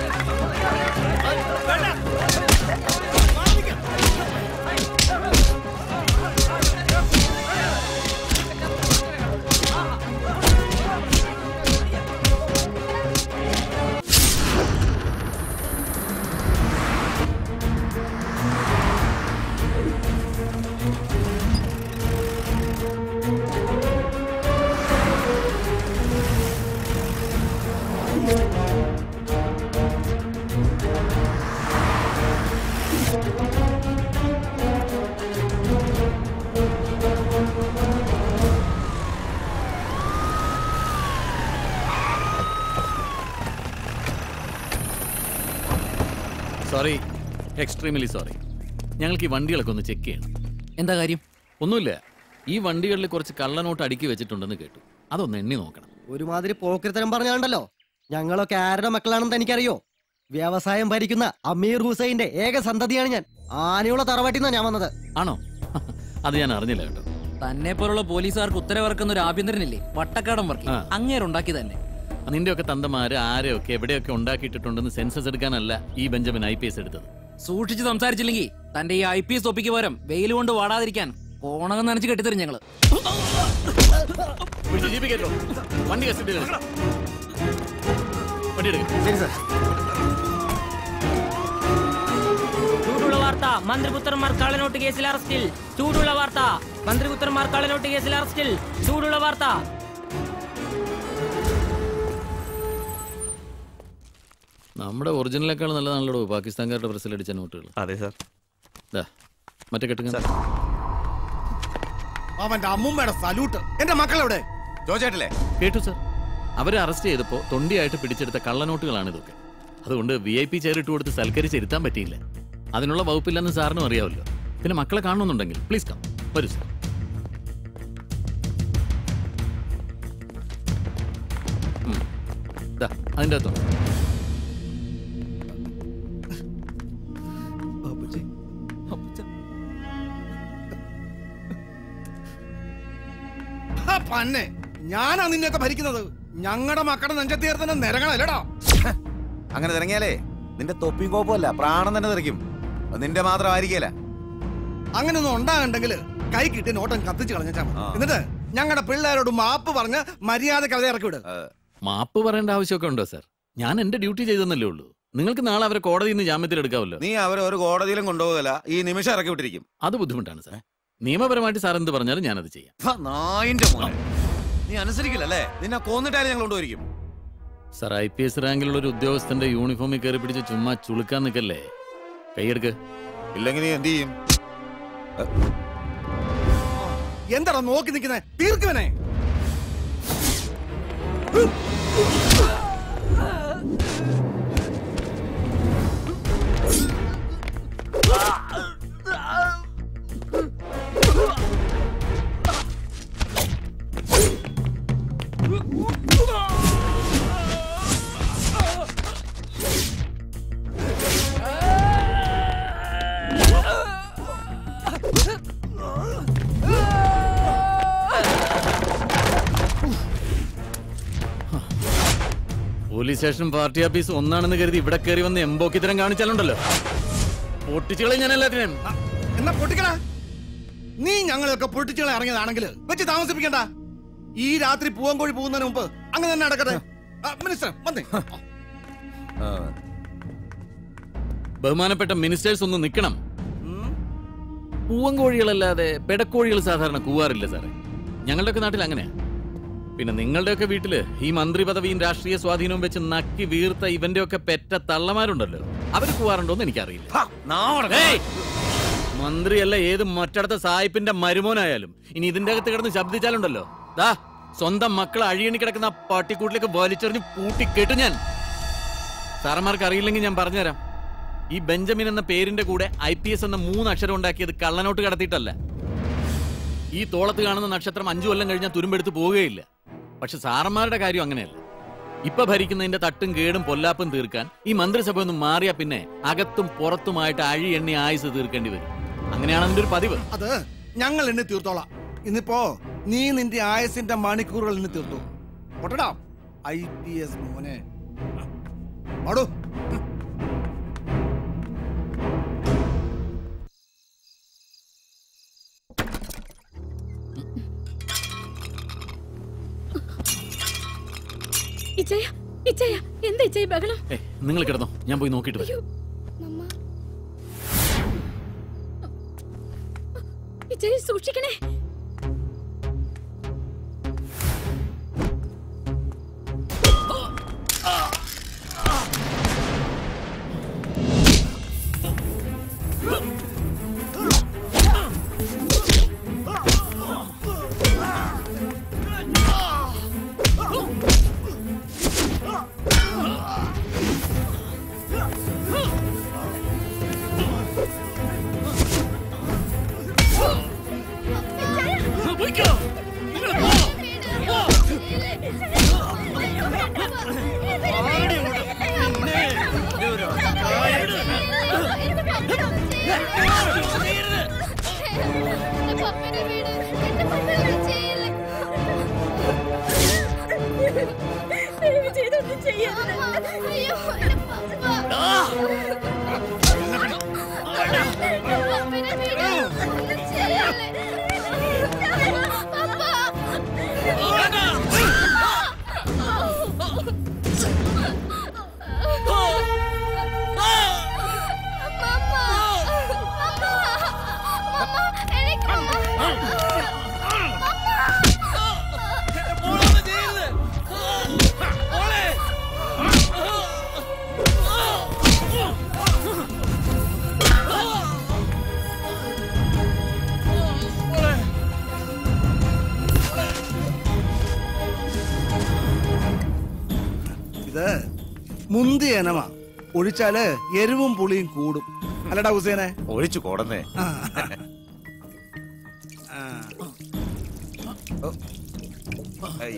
സോറി എക്സ്ട്രീംലി സോറി ഞങ്ങൾക്ക് ഈ വണ്ടികളൊക്കെ ഒന്ന് ചെക്ക് ചെയ്യണം എന്താ കാര്യം ഒന്നുമില്ല ഈ വണ്ടികളിൽ കുറച്ച് കള്ളനോട്ട് അടുക്കി വെച്ചിട്ടുണ്ടെന്ന് കേട്ടു അതൊന്ന് എണ്ണി നോക്കണം ഒരുമാതിരി പോക്കിരിത്തരം പറഞ്ഞാണ്ടല്ലോ ഞങ്ങളൊക്കെ ആരുടെ മക്കളാണെന്ന് എനിക്കറിയോ വ്യവസായം ഭരിക്കുന്ന അമീർ ഹുസൈന്റെ ഏക സന്തതിയാണ് ഞാൻ ആനയുള്ള തറവാട്ടിൽ നിന്നാണ് ഞാൻ വന്നത് ആണോ അത് ഞാൻ അറിഞ്ഞില്ല കേട്ടോ തന്നെ പോലുള്ള പോലീസുകാർക്ക് ഉത്തരവിറക്കുന്ന ഒരു ആഭ്യന്തരനില്ലേ വട്ടക്കാടൻ വർക്ക് ആ. അങ്ങേരുണ്ടാക്കി തന്നെ നിന്റെയൊക്കെ തന്തമാര് ആരെയൊക്കെ എവിടെയൊക്കെ ഉണ്ടാക്കിയിട്ടുണ്ടെന്ന് സെൻസസ് എടുക്കാനല്ല ഈ ബെഞ്ചമിൻ ഐ പി എസ് എടുത്തത് സൂക്ഷിച്ച് സംസാരിച്ചില്ലെങ്കിൽ തന്റെ ഈ ഐ പി എസ് തൊപ്പിക്ക് പകരം വെയിൽ കൊണ്ട് വാടാതിരിക്കാൻ കോണകം നനച്ച് കെട്ടിത്തരും ഞങ്ങള് പിടിച്ച് ജീപ്പിൽ കയറ്റോ. വണ്ടി കസ്റ്റഡിയിൽ എടുക്ക്. വണ്ടി എടുക്ക്. മന്ത്രിപുത്രന്മാർ കള്ളനോട്ട് കേസിൽ അറസ്റ്റിൽ ചൂടുള്ള വാർത്ത മന്ത്രിപുത്രന്മാർ കള്ളനോട്ട് കേസിൽ അറസ്റ്റിൽ ചൂടുള്ള വാർത്ത നമ്മുടെ ഒറിജിനലേക്കാൾ നല്ലതാണല്ലോ പാകിസ്ഥാൻകാരുടെ പ്രസിൽ അടിച്ച നോട്ടുകൾ അതെ സാർ ദാ, മറ്റേ കെട്ടുക അവന്റെ അമ്മുമ്മയുടെ സല്യൂട്ട് എന്റെ മക്കളെവിടെ ചോദിച്ചേട്ടല്ലേ കേട്ടു സർ അവരെ അറസ്റ്റ് ചെയ്തപ്പോൾ തൊണ്ടിയായിട്ട് പിടിച്ചെടുത്ത കള്ളനോട്ടുകളാണ് ഇതൊക്കെ അതുകൊണ്ട് വി ഐ പി ചെയർ ഇട്ട് കൊടുത്ത് സൽക്കരിച്ചിരുത്താൻ പറ്റിയില്ല അതിനുള്ള വകുപ്പില്ലെന്ന് സാറിനും അറിയാമല്ലോ പിന്നെ മക്കളെ കാണണമെന്നുണ്ടെങ്കിൽ പ്ലീസ് കം വരൂ സർ ഉം. ദാ, അതിൻ്റെ അകത്തോ ആ, പന്നെ ഞാനാ നിന്നെയൊക്കെ ഭരിക്കുന്നത് ഞങ്ങളുടെ മക്കളുടെ നെഞ്ചത്തേർത്തന്നെ നിരങ്ങണല്ലേടാ അങ്ങനെ തിരങ്ങിയാലേ നിന്റെ തൊപ്പിയും കോപ്പല്ല പ്രാണം തന്നെ തെറിക്കും അത് നിന്റെ മാത്രം ആയിരിക്കല അങ്ങനെ ഒന്നും ഉണ്ടാകണ്ടെങ്കിൽ കൈ കിട്ടി നോട്ടം കത്തിച്ച് കളഞ്ഞാ മതി എന്നിട്ട് ഞങ്ങളുടെ പിള്ളേരോട് മാപ്പ് പറഞ്ഞ് മര്യാദക്ക് അവരെ ഇറക്കി വിട് മാപ്പ് പറയേണ്ട ആവശ്യമൊക്കെ ഉണ്ടോ സർ ഞാൻ എന്റെ ഡ്യൂട്ടി ചെയ്തെന്നല്ലേ ഉള്ളൂ നിങ്ങൾക്ക് നാളെ അവരെ കോടതിയിൽ നിന്ന് ജാമ്യത്തിൽ എടുക്കാമല്ലോ നീ അവരെ ഒരു കോടതിയിലും കൊണ്ടുപോകല ഈ നിമിഷം ഇറക്കി വിട്ടിരിക്കും അത് ബുദ്ധിമുട്ടാണ് സാർ നിയമപരമായിട്ട് സാർ എന്ത് പറഞ്ഞാലും ഞാനത് ചെയ്യാം ഫ, നായിന്റെ മോനെ നീ അനുസരിക്കില്ലല്ലേ നിന്നെ കൊന്നിട്ടാലും ഞങ്ങൾ കൊണ്ടുവരിക്കും സാർ ഐ പി എസ് റാങ്കിലുള്ള ഒരു ഉദ്യോഗസ്ഥന്റെ യൂണിഫോമിൽ കയറി പിടിച്ച് ചുമ്മാ ചുളുക്കാൻ നിൽക്കല്ലേ കൈയെടുക്ക് ഇല്ലെങ്കിൽ നീ എന്ത് ചെയ്യും എന്താടാ നോക്കി നിൽക്കുന്നേ തീർക്കുവനെ പോലീസ് സ്റ്റേഷൻ പാർട്ടി ഓഫീസ് ഒന്നാണെന്ന് കരുതി ഇവിടെ കയറി വന്ന് എംബോക്കിത്തരം കാണിച്ചാലുണ്ടല്ലോ പൊട്ടിച്ചുകളെ ഞാൻ എല്ലാത്തിനും എന്നാ പൊട്ടിക്കടാ നീ ഞങ്ങളെയൊക്കെ പൊട്ടിച്ചുകളെ ഇറങ്ങിയതാണെങ്കിൽ വെച്ച് താമസിപ്പിക്കണ്ട ഈ രാത്രി പൂവൻകോഴി പോകുന്നതിന് മുമ്പ് അങ്ങനെ തന്നെ നടക്കട്ടെ ആ, മിനിസ്റ്റർ വന്നേ ബഹുമാനപ്പെട്ട മിനിസ്റ്റേഴ്സ് ഒന്ന് നിൽക്കണം പൂവൻകോഴികളല്ലാതെ പെടക്കോഴികൾ സാധാരണ കൂവാറില്ല സാറേ ഞങ്ങളുടെയൊക്കെ നാട്ടിൽ അങ്ങനെയാ പിന്നെ നിങ്ങളുടെയൊക്കെ വീട്ടില് ഈ മന്ത്രി പദവിയും രാഷ്ട്രീയ സ്വാധീനവും വെച്ച് നക്കി വീർത്ത ഇവന്റെ ഒക്കെ പെറ്റ തള്ളമാരുണ്ടല്ലോ അവർ കൂവാറുണ്ടോന്ന് എനിക്കറിയില്ല ഏയ്! മന്ത്രിയല്ല ഏത് മറ്റടുത്ത സായിപ്പിന്റെ മരുമോനായാലും ഇനി ഇതിന്റെ അകത്ത് കിടന്ന് ശബ്ദിച്ചാലുണ്ടല്ലോ ദാ സ്വന്തം മക്കളെ അഴിയണി കിടക്കുന്ന ആ പട്ടിക്കൂട്ടിലേക്ക് വലിച്ചെറിഞ്ഞ് പൂട്ടിക്കെട്ടു ഞാൻ സാറന്മാർക്ക് അറിയില്ലെങ്കിൽ ഞാൻ പറഞ്ഞുതരാം ഈ ബെഞ്ചമിൻ എന്ന പേരിന്റെ കൂടെ ഐ പി എസ് എന്ന മൂന്ന് അക്ഷരം ഉണ്ടാക്കിയത് കള്ളനോട്ട് കടത്തിയിട്ടല്ല ഈ തോളത്ത് കാണുന്ന നക്ഷത്രം അഞ്ചു കൊല്ലം കഴിഞ്ഞാൽ തുരുമ്പെടുത്ത് പോവുകയില്ല പക്ഷെ സാറന്മാരുടെ കാര്യം അങ്ങനെയല്ല ഇപ്പൊ ഭരിക്കുന്നതിന്റെ തട്ടും കേടും പൊല്ലാപ്പും തീർക്കാൻ ഈ മന്ത്രിസഭ ഒന്ന് മാറിയാ പിന്നെ അകത്തും പുറത്തുമായിട്ട് അഴി എണ്ണി ആയുസ് തീർക്കേണ്ടി വരും അങ്ങനെയാണ് അതിന്റെ ഒരു പതിവ് അത് ഞങ്ങൾ എണ്ണി തീർത്തോളാം ഇന്നിപ്പോ നീ നിന്റെ ആയസിന്റെ മണിക്കൂറുകൾ എണ്ണി തീർത്തു പൊട്ടടാ ഐ പി എസ് മോനെ പാടൂ ഇച്ചയ ഇച്ചയ എന്താ ഇച്ചയ ബഹളം ഏ നിങ്ങൾ കിടന്നോ ഞാൻ പോയി നോക്കിയിട്ട് വരാം ഇച്ചയ സൂക്ഷിക്കണേ ദയവ് ചെയ്തൊന്നും ചെയ്യരുത് അയ്യോ മുന്തിയ ഇനമാ ഒഴിച്ചാല് എരിവും പുളിയും കൂടും അല്ലടാ ഹുസേനെ ഒഴിച്ചു കോടന്നേ ആ. ഐ.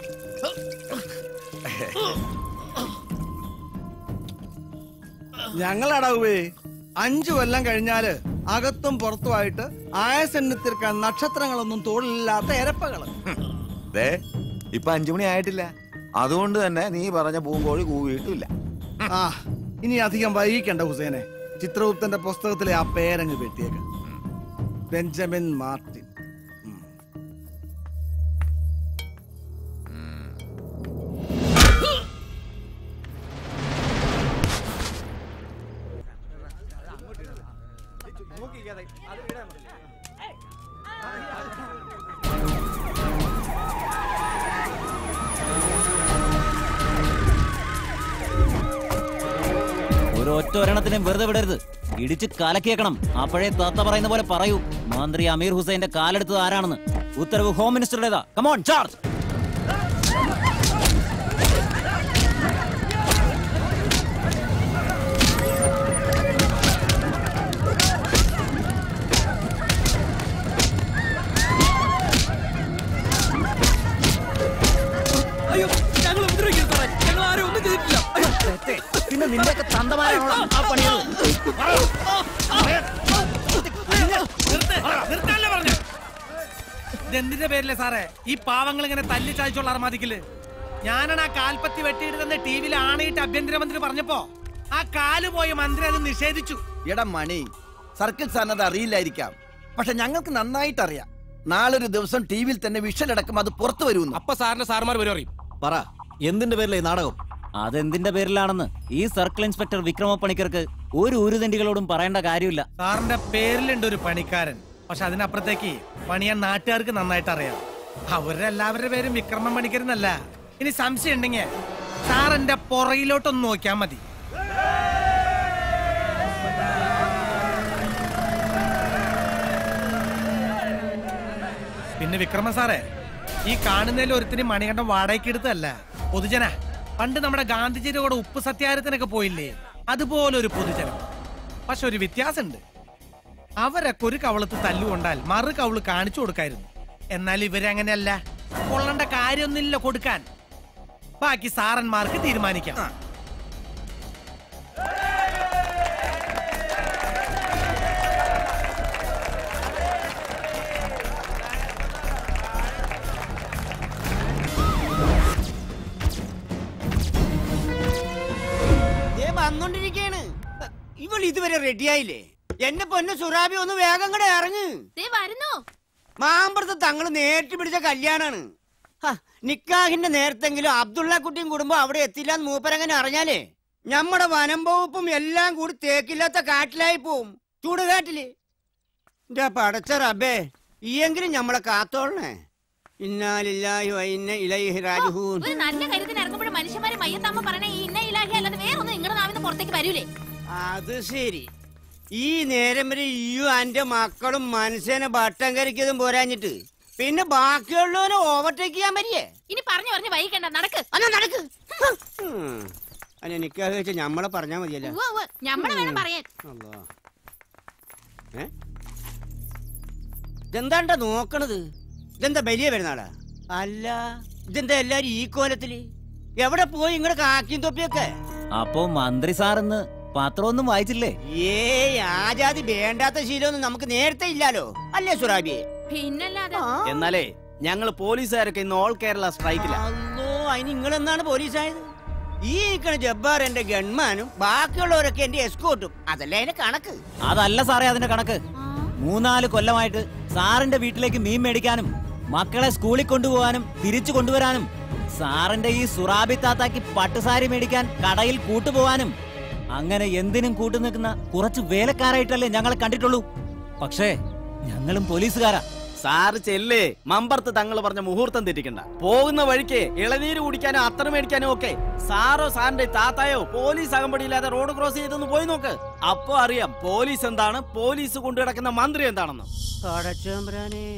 ഞങ്ങളടവേ അഞ്ചു കൊല്ലം കഴിഞ്ഞാല് അകത്തും പുറത്തുമായിട്ട് ആയസെണ്ണി തീർക്കാൻ നക്ഷത്രങ്ങളൊന്നും തോളില്ലാത്ത എരപ്പകള് ദേ ഇപ്പൊ അഞ്ചു മണി ആയിട്ടില്ല അതുകൊണ്ട് തന്നെ നീ പറഞ്ഞ പൂങ്കോഴി കൂവിയിട്ടില്ല ആ ഇനി അധികം വൈകിക്കണ്ട ഹുസേനെ ചിത്രഗുപ്തന്റെ പുസ്തകത്തിലെ ആ പേരങ്ങ് വെട്ടിയേക്ക് ബെഞ്ചമിൻ മാർട്ടിൻ ഒരു ഒറ്റ ഒരെണ്ണത്തിനും വെറുതെ വിടരുത് ഇടിച്ച് കലക്കിയേക്കണം അപ്പോഴേ താത്ത പറയുന്ന പോലെ പറയൂ മന്ത്രി അമീർ ഹുസൈന്റെ കാലെടുത്തത് ആരാണെന്ന് ഉത്തരവ് ഹോം മിനിസ്റ്ററുടേതാ കമോൺ ചാർജ് അയ്യോ ഞങ്ങൾ ഉപദ്രവിക്കരുത് സാറേ ഞങ്ങൾ ആരും ഒന്നും ചെയ്തിട്ടില്ല പിന്നെ നിന്റെയൊക്കെ തന്തമാരാണോ ആ പണിയത് ഇതെന്തിന്റെ പേരിലെ സാറേ ഈ പാവങ്ങൾ ഇങ്ങനെ തല്ലി ചായച്ചുള്ള അർമാദിക്കല് ഞാനാണ് ആ കാൽപ്പത്തി വെട്ടിയിടുന്ന ടി വിയിൽ ആണയിട്ട് ആഭ്യന്തരമന്ത്രി പറഞ്ഞപ്പോ ആ കാല് പോയ മന്ത്രി അത് നിഷേധിച്ചു എടാ മണി സർക്കിൾ സാറിന് അത് അറിയില്ലായിരിക്കാം പക്ഷെ ഞങ്ങൾക്ക് നന്നായിട്ട് അറിയാം നാളൊരു ദിവസം ടി വിയിൽ തന്നെ വിഷലടക്കം അത് പുറത്തു വരുമെന്ന് അപ്പൊ സാറിന്റെ സാർമാർ വരും അറിയും പറ എന്തിന്റെ പേരിലെ നാടകം അതെന്തിന്റെ പേരിലാണെന്ന് ഈ സർക്കിൾ ഇൻസ്പെക്ടർ വിക്രമ പണിക്കർക്ക് ഒരു ഉരുതണ്ടികളോടും പറയേണ്ട കാര്യമില്ല സാറിന്റെ പേരിലുണ്ട് ഒരു പണിക്കാരൻ പക്ഷെ അതിനപ്പുറത്തേക്ക് പണിയാൻ നാട്ടുകാർക്ക് നന്നായിട്ട് അറിയാം അവരുടെ എല്ലാവരുടെ പേരും വിക്രമൻ പണിക്കരുന്നല്ല ഇനി സംശയം ഉണ്ടെങ്കിൽ സാർ എന്റെ പുറയിലോട്ടൊന്ന് നോക്കിയാൽ മതി പിന്നെ വിക്രമ സാറേ ഈ കാണുന്നതിൽ ഒരുത്തിന് മണികണ്ഠം വാടകയ്ക്ക് എടുത്തല്ല പൊതുജന പണ്ട് നമ്മുടെ ഗാന്ധിജിയുടെ കൂടെ ഉപ്പ് സത്യാഗ്രഹത്തിനൊക്കെ പോയില്ലേ അതുപോലെ ഒരു പൊതുജനം പക്ഷെ ഒരു വ്യത്യാസമുണ്ട് അവരൊക്കെ ഒരു കവളത്ത് തല്ലുകൊണ്ടാൽ മറു കവള് കാണിച്ചു കൊടുക്കായിരുന്നു എന്നാൽ ഇവരങ്ങനെയല്ല കൊള്ളേണ്ട കാര്യമൊന്നുമില്ല കൊടുക്കാൻ ബാക്കി സാറന്മാർക്ക് തീരുമാനിക്കാം ദേ വന്നോണ്ടിരിക്കയാണ് ഇവൾ ഇതുവരെ റെഡിയായില്ലേ എന്റെ പൊന്ന് സുറാബി ഒന്ന് വേഗം കൂടെ ഇറങ്ങ് വരുന്നു മാമ്പറത്ത് തങ്ങള് നേരിട്ട് പിടിച്ച കല്യാണാണ് ഹ, നിക്കാഹിന്റെ നേരത്തെങ്കിലും അബ്ദുള്ള കുട്ടിയും കുടുംബം അവിടെ എത്തില്ല എന്ന് മൂപ്പരങ്ങനെ അറിഞ്ഞാലേ ഞമ്മടെ വനം വകുപ്പും എല്ലാം കൂടി തേക്കില്ലാത്ത കാട്ടിലായി പോവും ചൂടുകാട്ടില് എന്റെ പടച്ച റബ്ബേ ഈയെങ്കിലും ഞമ്മളെ കാത്തോളണേ ഇന്നാലില്ലാഹി വ ഇന്ന ഇലൈഹി റാജിഊൻ ഒരു നല്ല കാര്യത്തിന് ഇറങ്ങുമ്പോഴും മനുഷ്യന്മാരെ മയ്യത്താമ്മ പറയണേ ഈ ഇന്ന ഇലാഹി അല്ലാതെ വേറെ ഒന്നും നിങ്ങളുടെ നാവിന്ന് പുറത്തേക്ക് വരൂലേ അത് ശരി ഈ നേരം വരെ ഈയും അന്റെ മക്കളും മനുഷ്യനെ ഭട്ടം കരിക്കതും പോരാഞ്ഞിട്ട് പിന്നെ ബാക്കിയുള്ളവനെ ഓവർടേക്ക് ചെയ്യാൻ പറ്റിയേ ഇനി പറഞ്ഞു പറഞ്ഞു വൈകിക്കണ്ട നടക്ക് അല്ല നടക്ക് അല്ല നിക്കാഹ് വെച്ച ഞമ്മളെ പറഞ്ഞാ മതിയല്ലോ ഉവ്വ് ഉവ്വ്. ഞമ്മളെ വേണം പറയാൻ അല്ലാ. ഏ? ഇതെന്താണ്ടാ നോക്കണത് ഇതെന്താ വലിയ പെരുന്നാളാ അല്ല ഇതെന്താ എല്ലാരും ഈ കോലത്തില് എവിടെ പോയി ഇങ്ങടെ കാക്കിയും തൊപ്പിയൊക്കെ അപ്പോ മന്ത്രി സാറിന്ന് പത്രമൊന്നും വായിച്ചില്ലേ ഏയ് ആജാതി വേണ്ടാത്ത ശീലമൊന്നും നമുക്ക് നേരത്തെ ഇല്ലാലോ അല്ലേ സുറാബിയെ പിന്നല്ലാതെ എന്നാലേ ഞങ്ങൾ പോലീസുകാരൊക്കെ ഇന്ന് ഓൾ കേരള സ്ട്രൈക്കില്ല അല്ലോ അതിന് നിങ്ങൾ എന്നാണ് പോലീസായത് ഈ നിൽക്കണ ജബ്ബാർ എന്റെ ഗൺമാനും ബാക്കിയുള്ളവരൊക്കെ എന്റെ എസ്കോട്ടും അതല്ലേ അതിന്റെ കണക്ക് അതല്ല സാറേ അതിന്റെ കണക്ക് മൂന്നാല് കൊല്ലമായിട്ട് സാറിന്റെ വീട്ടിലേക്ക് മീൻ മേടിക്കാനും മക്കളെ സ്കൂളിൽ കൊണ്ടുപോകാനും തിരിച്ചു കൊണ്ടുവരാനും സാറിന്റെ ഈ സുറാബി താത്താക്ക് പട്ടുസാരി മേടിക്കാൻ കടയിൽ കൂട്ടുപോകാനും അങ്ങനെ എന്തിനും കൂട്ടു നിൽക്കുന്ന കുറച്ച് വേലക്കാരായിട്ടല്ലേ ഞങ്ങളെ കണ്ടിട്ടുള്ളൂ പക്ഷേ ഞങ്ങളും പോലീസുകാരാ സാറ് ചെല്ലേ മമ്പർത്ത് തങ്ങൾ പറഞ്ഞ മുഹൂർത്തം തെറ്റിക്കണ്ട പോകുന്ന വഴിക്ക് ഇളനീര് കുടിക്കാനോ അത്തർ മേടിക്കാനോ ഒക്കെ സാറോ സാറിന്റെ താത്തായോ പോലീസ് അകമ്പടിയില്ലാതെ റോഡ് ക്രോസ് ചെയ്തൊന്ന് പോയി നോക്ക് അപ്പോ അറിയാം പോലീസ് എന്താണ് പോലീസ് കൊണ്ടു കിടക്കുന്ന മന്ത്രി എന്താണെന്ന് പടച്ചോമ്പ്രാനെ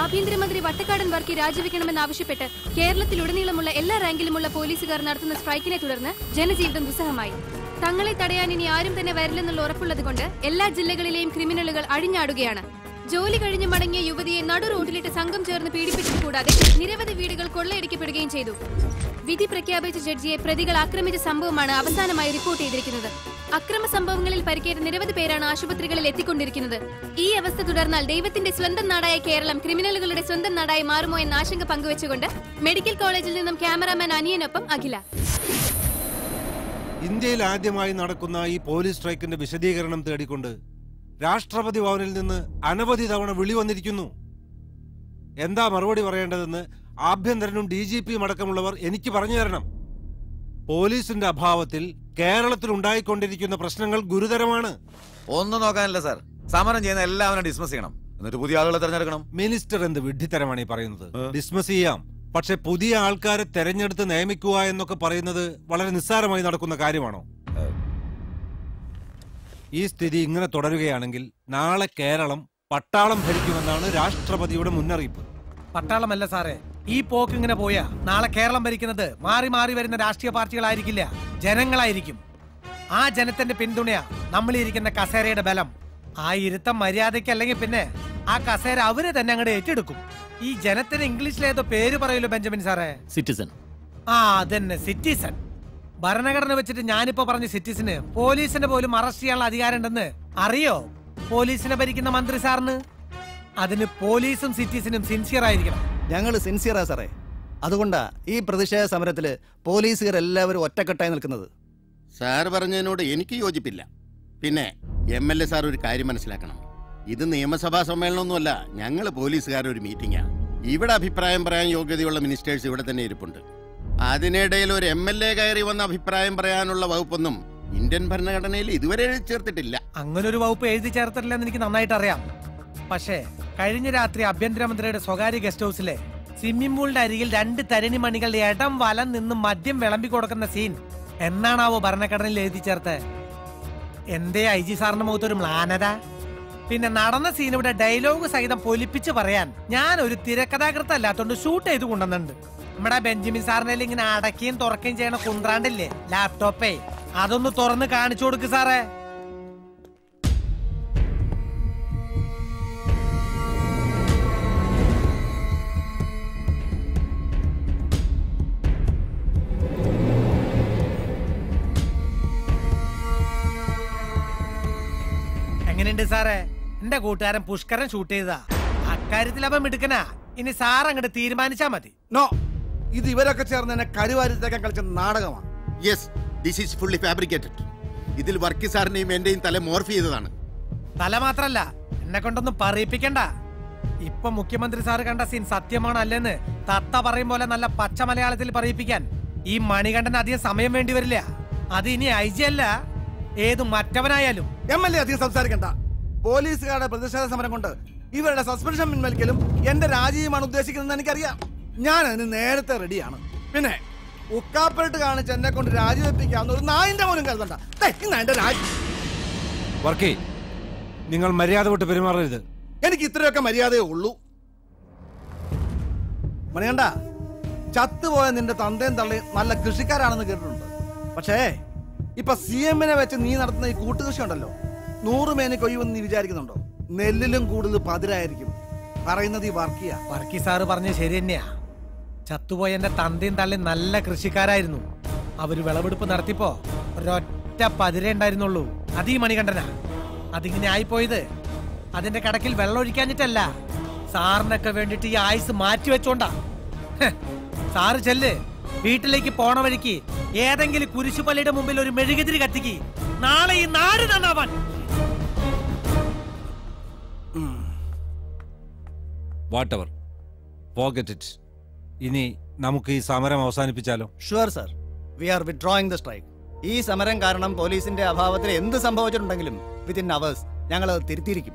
ആഭ്യന്തരമന്ത്രി വട്ടക്കാടൻ വർക്കി രാജിവെക്കണമെന്നാവശ്യപ്പെട്ട് കേരളത്തിലുടനീളമുള്ള എല്ലാ റാങ്കിലുമുള്ള പോലീസുകാർ നടത്തുന്ന സ്ട്രൈക്കിനെ തുടർന്ന് ജനജീവിതം ദുസ്സഹമായി തങ്ങളെ തടയാൻ ഇനി ആരും തന്നെ വരില്ലെന്നുള്ള ഉറപ്പുള്ളതുകൊണ്ട് എല്ലാ ജില്ലകളിലെയും ക്രിമിനലുകൾ അഴിഞ്ഞാടുകയാണ് ജോലി കഴിഞ്ഞ് മടങ്ങിയ യുവതിയെ നടു റോഡിലിട്ട് സംഘം ചേർന്ന് പീഡിപ്പിച്ചത് കൂടാതെ നിരവധി വീടുകൾ കൊള്ളയടിക്കപ്പെടുകയും ചെയ്തു വിധി പ്രഖ്യാപിച്ച ജഡ്ജിയെ പ്രതികൾ ആക്രമിച്ച സംഭവമാണ് അവസാനമായി റിപ്പോർട്ട് ചെയ്തിരിക്കുന്നത് അക്രമ സംഭവങ്ങളിൽ പരിക്കേറ്റ നിരവധി പേരാണ് ആശുപത്രികളിൽ എത്തിക്കൊണ്ടിരിക്കുന്നത് ഈ അവസ്ഥ തുടർന്നാൽ ദൈവത്തിന്റെ സ്വന്തം നാടായ കേരളം ക്രിമിനലുകളുടെ സ്വന്തം നാടായി മാറുമോ എന്ന ആശങ്ക പങ്കുവച്ചുകൊണ്ട് മെഡിക്കൽ കോളേജിൽ നിന്നും ക്യാമറാമാൻ അനിയനൊപ്പം അഖില ഇന്ത്യയിൽ ആദ്യമായി നടക്കുന്ന ഈ പോലീസ് സ്ട്രൈക്കിന്റെ വിശദീകരണം തേടിക്കൊണ്ട് രാഷ്ട്രപതി ഭവനിൽ നിന്ന് അനവധി തവണ വിളി വന്നിരിക്കുന്നു എന്താ മറുപടി പറയേണ്ടതെന്ന് ആഭ്യന്തരനും ഡി ജി പിയും അടക്കമുള്ളവർ എനിക്ക് പറഞ്ഞു തരണം പോലീസിന്റെ അഭാവത്തിൽ കേരളത്തിൽ ഉണ്ടായിക്കൊണ്ടിരിക്കുന്ന പ്രശ്നങ്ങൾ ഗുരുതരമാണ് ഒന്നും നോക്കാനില്ല സാർ സമരം ചെയ്യുന്ന എല്ലാവരും ഡിസ്മസ് ചെയ്യണം എന്നിട്ട് പുതിയ ആളുകളെ തെരഞ്ഞെടുക്കണം മിനിസ്റ്റർ എന്ത് വിഡ്ഢിത്തരമാണ് ഈ പറയുന്നത് ഡിസ്മസ് ചെയ്യാം പക്ഷെ പുതിയ ആൾക്കാരെ തെരഞ്ഞെടുത്ത് നിയമിക്കുക എന്നൊക്കെ പറയുന്നത് വളരെ നിസ്സാരമായി നടക്കുന്ന കാര്യമാണോ ഈ സ്ഥിതി ഇങ്ങനെ തുടരുകയാണെങ്കിൽ നാളെ കേരളം പട്ടാളം ഭരിക്കുമെന്നാണ് രാഷ്ട്രപതിയുടെ മുന്നറിയിപ്പ് പട്ടാളമല്ല സാറേ ഈ പോക്ക് ഇങ്ങനെ പോയാ നാളെ കേരളം ഭരിക്കുന്നത് മാറി മാറി വരുന്ന രാഷ്ട്രീയ പാർട്ടികളായിരിക്കില്ല ജനങ്ങളായിരിക്കും ആ ജനത്തിന്റെ പിന്തുണയാ നമ്മൾ ഇരിക്കുന്ന കസേരയുടെ ബലം ആ ഇരുത്തം മര്യാദയ്ക്ക് അല്ലെങ്കിൽ പിന്നെ ആ കസേര അവര് തന്നെ അങ്ങോട്ട് ഏറ്റെടുക്കും ഈ ജനത്തിന് ഇംഗ്ലീഷിൽ ഏതോ പേര് പറയൂലോ ബെഞ്ചമിൻ സാറേ സിറ്റിസൺ ആ അതന്നെ സിറ്റിസൺ ഭരണഘടന വെച്ചിട്ട് ഞാനിപ്പോ പറഞ്ഞ സിറ്റിസന് പോലീസിനെ പോലും അറസ്റ്റ് ചെയ്യാനുള്ള അധികാരം ഉണ്ടെന്ന് അറിയോ പോലീസിനെ ഭരിക്കുന്ന മന്ത്രി സാറിന് അതിന് പോലീസും സിറ്റിസനും സിൻസിയർ ആയിരിക്കണം ഞങ്ങൾ സിൻസിയറാ സാറേ അതുകൊണ്ടാ ഈ പ്രതിഷേധ സമരത്തില് പോലീസുകാർ എല്ലാവരും ഒറ്റക്കെട്ടായി നിൽക്കുന്നത് സാർ പറഞ്ഞതിനോട് എനിക്ക് യോജിപ്പില്ല പിന്നെ എം എൽ എ സാർ ഒരു കാര്യം മനസ്സിലാക്കണം ഇത് നിയമസഭാ സമ്മേളനമൊന്നുമല്ല ഞങ്ങൾ പോലീസുകാരുടെ ഒരു മീറ്റിംഗാ ഇവിടെ അഭിപ്രായം പറയാൻ യോഗ്യതയുള്ള മിനിസ്റ്റേഴ്സ് ഇവിടെ തന്നെ ഇരിപ്പുണ്ട് അതിനിടയിൽ ഒരു എം എൽ എ കയറി വന്ന അഭിപ്രായം പറയാനുള്ള വകുപ്പൊന്നും ഇന്ത്യൻ ഭരണഘടനയിൽ ഇതുവരെ എഴുതി ചേർത്തിട്ടില്ല അങ്ങനെ ഒരു വകുപ്പ് എഴുതി ചേർത്തിട്ടില്ലെന്ന് എനിക്ക് നന്നായിട്ട് അറിയാം പക്ഷേ കഴിഞ്ഞ രാത്രി ആഭ്യന്തരമന്ത്രിയുടെ സ്വകാര്യ ഗസ്റ്റ് ഹൗസിലെ സ്വിമ്മിംഗ് പൂളിന്റെ അരികിൽ രണ്ട് തരണി മണികൾ ഇടം വലം നിന്ന് മദ്യം വിളമ്പി കൊടുക്കുന്ന സീൻ എന്നാണാവോ ഭരണഘടനയിൽ എഴുതി ചേർത്ത് എന്തേ ഐ ജി സാറിന്റെ മുഖത്ത് ഒരു മ്ലാനത പിന്നെ നടന്ന സീൻ ഇവിടെ ഡയലോഗ് സഹിതം പൊലിപ്പിച്ച് പറയാൻ ഞാൻ ഒരു തിരക്കഥാകൃത്ത് അല്ലാത്തോണ്ട് ഷൂട്ട് ചെയ്ത് കൊണ്ടുവന്നിട്ടുണ്ട് നമ്മുടെ ബെഞ്ചമിൻ സാറിനെ ഇങ്ങനെ അടക്കുകയും തുറക്കുകയും ചെയ്യണ കുന്ത്രാണ്ടില്ലേ ലാപ്ടോപ്പേ അതൊന്ന് തുറന്ന് കാണിച്ചു കൊടുക്ക് സാറേ എങ്ങനെയുണ്ട് സാറേ എന്റെ കൂട്ടുകാരൻ പുഷ്കരൻ ഷൂട്ട് ചെയ്തതാ അക്കാര്യത്തിൽ അവൻ മിടുക്കനാ ഇനി സാർ അങ്ങോട്ട് തീരുമാനിച്ചാ മതി നോ ഇത് ഇവരൊക്കെ ചേർന്ന് എന്നെ കരുവാരിത്തേക്കാൻ കളിച്ച നാടകമാണ് yes this is fully fabricated ഇതിൽ വർക്കി സാറിന്റെയും എന്റെയും തല മോർഫ് ചെയ്തതാണ് തല മാത്രല്ല എന്നെ കൊണ്ടൊന്നും പറയിപ്പിക്കണ്ട ഇപ്പൊ മുഖ്യമന്ത്രി സാറ് കണ്ട സീൻ സത്യമാണ് അല്ലെന്ന് തത്ത പറയും പോലെ നല്ല പച്ച മലയാളത്തിൽ പറയിപ്പിക്കാൻ ഈ മണികണ്ഠന് അധികം സമയം വേണ്ടി വരില്ല അത് ഇനി ഐ ജി അല്ല ഏത് മറ്റവനായാലും എം എൽ എ അധികം സംസാരിക്കണ്ട പോലീസുകാരുടെ പ്രതിഷേധ സമരം കൊണ്ട് ഇവരുടെ സസ്പെൻഷൻ പിൻവലിക്കലും എന്റെ രാജിയുമാണ് ഉദ്ദേശിക്കുന്നത് എനിക്കറിയാം ഞാൻ അതിന് നേരത്തെ റെഡിയാണ് പിന്നെ ഉക്കാപ്പരട്ട് കാണിച്ച് എന്നെ കൊണ്ട് രാജിവെപ്പിക്കാവുന്ന ഒരു നായിന്റെ പോലും കരുതണ്ട ദേ, ഇന്നാ എന്റെ രാജി വർക്കേ നിങ്ങൾ മര്യാദ വിട്ട് പെരുമാറരുത് എനിക്ക് ഇത്രയൊക്കെ മര്യാദയേ ഉള്ളൂ മണികണ്ട ചത്തുപോയ നിന്റെ തന്തയും തള്ളയും നല്ല കൃഷിക്കാരാണെന്ന് കേട്ടിട്ടുണ്ട് പക്ഷേ ഇപ്പൊ സി എമ്മിനെ വെച്ച് നീ നടത്തുന്ന ഈ കൂട്ടുകൃഷി ഉണ്ടല്ലോ നൂറ് മേനി കൊയ്യുമെന്ന് നീ വിചാരിക്കുന്നുണ്ടോ നെല്ലിലും കൂടുതൽ പതിരായിരിക്കും പറയുന്നത് ഈ വർക്കിയ വർക്കി സാറ് പറഞ്ഞത് ശരി തന്നെയാ ചത്തുപോയ എന്റെ തന്തയും തള്ളയും നല്ല കൃഷിക്കാരായിരുന്നു അവര് വിളവെടുപ്പ് നടത്തിയപ്പോ ഒരൊറ്റ പതിരേ ഉണ്ടായിരുന്നുള്ളൂ അത് ഈ മണികണ്ഠനാ അതിങ്ങനെ ആയിപ്പോയത് അതിന്റെ കടക്കിൽ വെള്ളം ഒഴിക്കാഞ്ഞിട്ടല്ല സാറിനൊക്കെ വേണ്ടിട്ട് ഈ ആയുസ് മാറ്റി വെച്ചോണ്ടാ ഹ്, സാറ് ചെല്ല് വീട്ടിലേക്ക് പോണ വഴിക്ക് ഏതെങ്കിലും കുരിശുപള്ളിയുടെ മുമ്പിൽ ഒരു മെഴുകുതിരി കത്തിക്ക് നാളെ ഈ നാട് നന്നാവാൻ വാട്ട് എവർ പോക്കറ്റ് ഇറ്റ് ഇനി നമുക്ക് ഈ സമരം അവസാനിപ്പിച്ചാലോ sure sir we are withdrawing the strike ഈ സമരം കാരണം പോലീസിന്റെ അഭാവത്തിൽ എന്ത് സംഭവിച്ചിട്ടുണ്ടെങ്കിലും വിത്തിൻ അവേഴ്സ് ഞങ്ങൾ അത് തിരുത്തിയിരിക്കും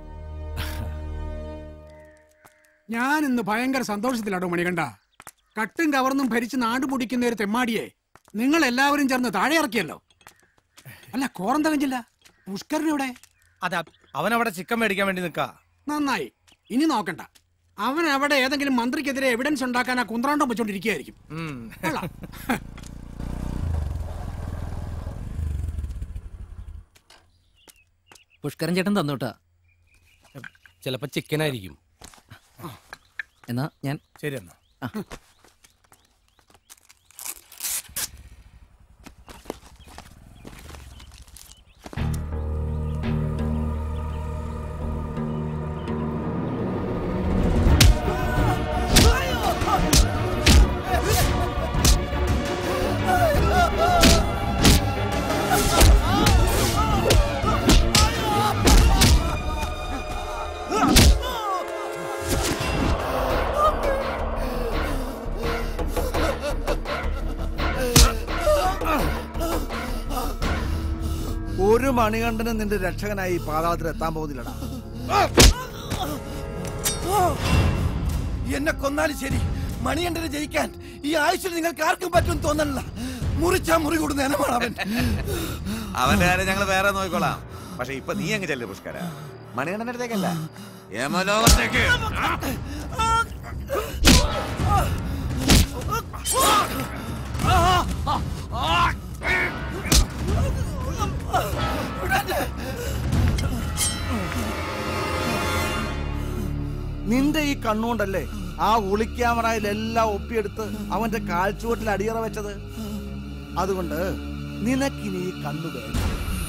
ഞാൻ ഇന്ന് ഭയങ്കര സന്തോഷത്തിലാടോ മണികണ്ഠ കട്ടും കവർന്നും ഭരിച്ച് നാട് മുടിക്കുന്ന ഒരു തെമ്മാടിയെ നിങ്ങൾ എല്ലാവരും ചേർന്ന് താഴെ ഇറക്കിയല്ലോ അല്ല കോറം തകഞ്ചില്ല പുഷ്കരനെവിടെ അതാ അവനവിടെ ചിക്കൻ മേടിക്കാൻ വേണ്ടി നിൽക്കാ നന്നായി ഇനി നോക്കണ്ട അവൻ അവിടെ ഏതെങ്കിലും മന്ത്രിക്കെതിരെ എവിഡൻസ് ഉണ്ടാക്കാൻ ആ കുന്ത്രാണ്ടം വെച്ചോണ്ടിരിക്കുകയായിരിക്കും കൊള്ളാം. പുഷ്കരൻ ചേട്ടൻ തന്നോട്ടാ ചിലപ്പോ ചിക്കൻ ആയിരിക്കും എന്നാ ഞാൻ ശരി എന്നാ ഒരു മണികണ്ഠനും നിന്റെ രക്ഷകനായി ഈ പാതാളത്തിൽ എത്താൻ പോകുന്നില്ലടാ എന്നെ കൊന്നാലും ശരി മണികണ്ഠനെ ജയിക്കാൻ ഈ ആയുഷിൽ നിങ്ങൾക്ക് ആർക്കും പറ്റും തോന്നണില്ല മുറിച്ചാ മുറി കൂടുന്ന ഇനമാണ് അവൻ അവന്റെ കാര്യം ഞങ്ങൾ വേറെ നോക്കിക്കോളാം പക്ഷെ ഇപ്പൊ നീ അങ്ങ് ചെല്ലു പുഷ്കര മണികണ്ഠന്റെ അടുത്തേക്കല്ല യമലോകത്തേക്ക് നിന്റെ ഈ കണ്ണുകൊണ്ടല്ലേ ആ ഒളിക്യാമറയിലെല്ലാം ഒപ്പിയെടുത്ത് അവന്റെ കാഴ്ചവട്ടിൽ അടിയറ വെച്ചത് അതുകൊണ്ട് നിനക്കിനി ഈ കണ്ണു വേണ്ട